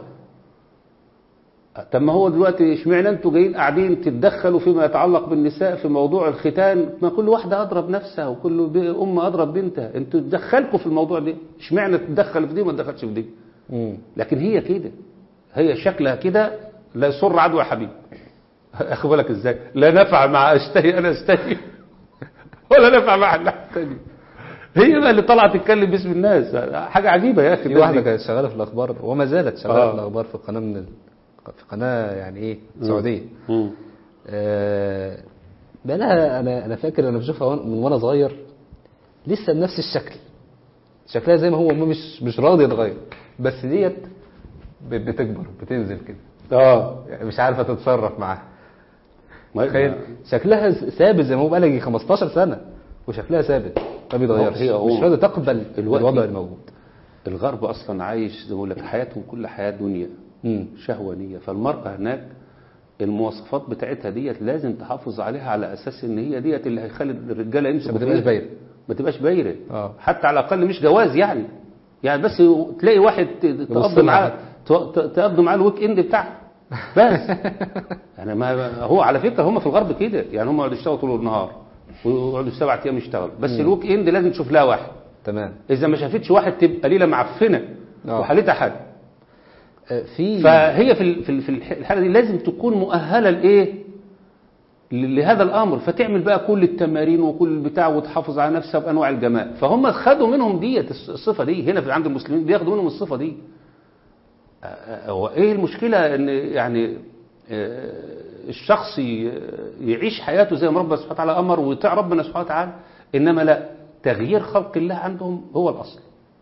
طب ما هو دلوقتي اشمعنى انتوا جايين قاعدين تتدخلوا فيما يتعلق بالنساء في موضوع الختان ما كل واحده اضرب نفسها وكل ب- ام اضرب بنتها انتوا تدخلكوا في الموضوع ده اشمعنى تتدخل في دي وما تدخلش في دي امم لكن هي كده هي شكلها كده لا يسر عدو يا حبيبي اخد بالك ازاي لا نفع مع اشتهي انا اشتهي ولا نفع مع اللي اشتهي هي بقى اللي طلعت تتكلم باسم الناس حاجه عجيبه يا اخي في الناس واحده دي. كانت شغاله في الاخبار وما زالت شغاله آه. في الاخبار في قناه من ال... في قناه يعني ايه سعوديه مم. آه بقى لها انا انا فاكر انا بشوفها وأنا- من وانا صغير لسه بنفس الشكل شكلها زي ما هو مش مش راضي يتغير بس ديت ب- بتكبر بتنزل كده اه يعني مش عارفه تتصرف معاها ما- تخيل شكلها ثابت زي ما هو بقالها يجي 15 سنه وشكلها ثابت ما بيتغيرش هي هو مش راضي تقبل الوقت- الوضع الموجود الغرب اصلا عايش زي ما بقول لك حياتهم كل حياه دنيا مم. شهوانيه فالمراه هناك المواصفات بتاعتها ديت لازم تحافظ عليها على اساس ان هي ديت اللي هيخلي الرجاله يمسكوا ما تبقاش فيها. بايرة. ما تبقاش بايره آه. حتى على الاقل مش جواز يعني يعني بس تلاقي واحد ت- تقضي لها معاه حتى. ت- ت- تقضي معاه الويك اند بتاعها بس يعني ما هو على فكره هم في الغرب كده يعني هم يقعدوا يشتغلوا طول النهار ويقعدوا سبع ايام يشتغلوا بس الويك اند لازم تشوف لها واحد تمام اذا ما شافتش واحد تبقى ليله معفنه آه. وحالتها حد آه، في فهي في ال- في ال- في الح- الحاله دي لازم تكون مؤهله لايه ل- لهذا الامر فتعمل بقى كل التمارين وكل البتاع وتحافظ على نفسها بانواع الجمال فهم خدوا منهم ديت الص- الصفه دي هنا في عند المسلمين بياخدوا منهم الصفه دي آه، آه، هو ايه المشكله ان يعني آه، الشخص ي- يعيش حياته زي ما ربنا سبحانه وتعالى امر ويطيع ربنا سبحانه وتعالى انما لا تغيير خلق الله عندهم هو الاصل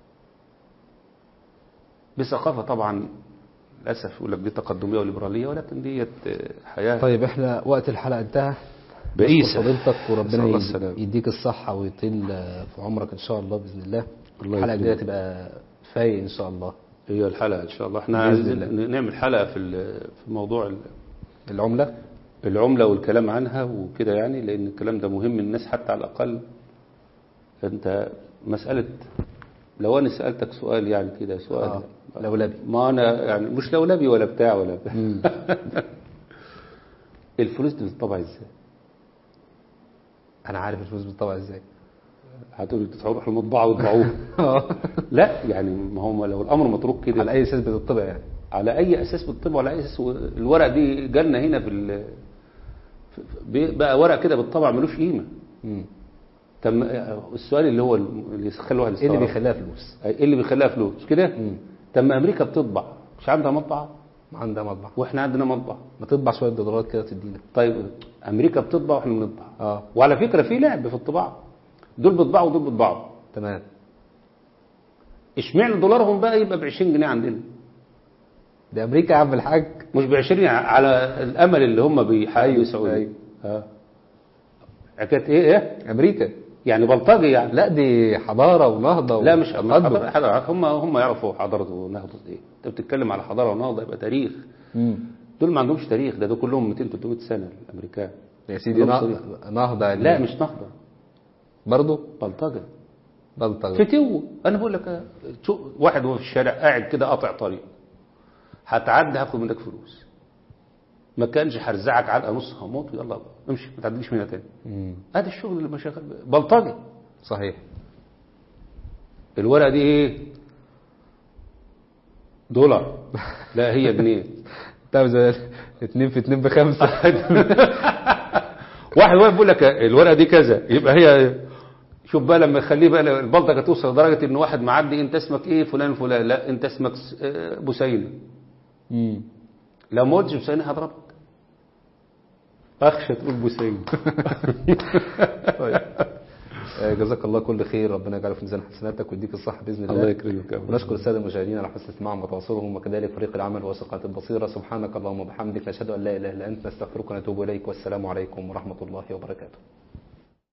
بثقافه طبعا للاسف يقول لك دي تقدميه وليبراليه ولكن ديت آه، حياه طيب احنا وقت الحلقة انتهى بئيسة. نشكر فضيلتك نسأل وربنا الله يد- السلامة. يديك الصحة ويطيل في عمرك ان شاء الله بإذن الله الله الحلقة الجاية يكرمك. تبقى فايق ان شاء الله هي الحلقه ان شاء الله احنا بإذن عايزين الله. نعمل حلقه في ال- في موضوع ال- العملة العمله والكلام عنها وكده يعني لان الكلام ده مهم للناس حتى على الاقل انت مساله لو انا سالتك سؤال يعني كده سؤال آه، لولبي. ما انا يعني مش لولبي ولا بتاع ولا بتاع الفلوس دي بتطبع ازاي؟ انا عارف الفلوس بتطبع ازاي هتقولوا تروحوا المطبعه وتطبعوها لا يعني ما هو لو الامر متروك كده على اي اساس بتطبع يعني على اي اساس بتطبع على اي اساس الورق دي جالنا هنا في ال... في- بقى ورق كده بالطبع ملوش قيمه مم. طب السؤال اللي هو اللي يخلي الواحد ايه اللي يستغرب. بيخليها فلوس ايه اللي بيخليها فلوس مش كده مم. طب ما امريكا بتطبع مش عندها مطبعه عندها مطبع واحنا عندنا مطبعه ما تطبع شوية دولارات كده تدينا طيب امريكا بتطبع واحنا بنطبع اه وعلى فكره في لعب في الطباعه دول بيطبعوا ودول بيطبعوا تمام اشمعنى دولارهم بقى يبقى ب 20 جنيه عندنا ده امريكا يا عم الحاج مش ب 20 على الامل اللي هم بيحققوا أيوة، يسعوا أيوة. اه حكايه ايه ايه امريكا يعني بلطجي يعني لا دي حضارة ونهضة لا مش وتقدم. حضارة حضارة هم هم يعرفوا حضارة ونهضة ايه انت بتتكلم على حضارة ونهضة يبقى تاريخ مم. دول ما عندهمش تاريخ ده دول كلهم 200 300 سنة الامريكان يا سيدي كلهم نه- تاريخ. نهضة لا مش نهضة برضه بلطجة بلطجة فتو انا بقول لك آه، شو واحد هو في الشارع قاعد كده قاطع طريق هتعدي هاخد منك فلوس ما كانش هرزعك علقه نص هموت يلا بقى امشي ما تعديش منها تاني مم. ادي الشغل اللي مشغل بلطجي صحيح الورقه دي ايه دولار لا هي جنيه طب زي اتنين في اتنين بخمسة واحد واقف بيقول لك الورقه دي كذا يبقى هي شوف بقى لما يخليه بقى البلطجه توصل لدرجه ان واحد معدي انت اسمك ايه فلان فلان لا انت اسمك س- آه، بوسينه مم. لو ما قلتش بوسينه هضربك اخشى تقول بوسينه طيب آه، جزاك الله كل خير ربنا يجعله في ميزان حسناتك ويديك الصحة بإذن الله الله يكرمك يا رب. ونشكر السادة المشاهدين على حسن استماعهم وتواصلهم وكذلك فريق العمل وثقة البصيرة سبحانك اللهم وبحمدك نشهد أن لا إله إلا أنت نستغفرك ونتوب إليك والسلام عليكم ورحمة الله وبركاته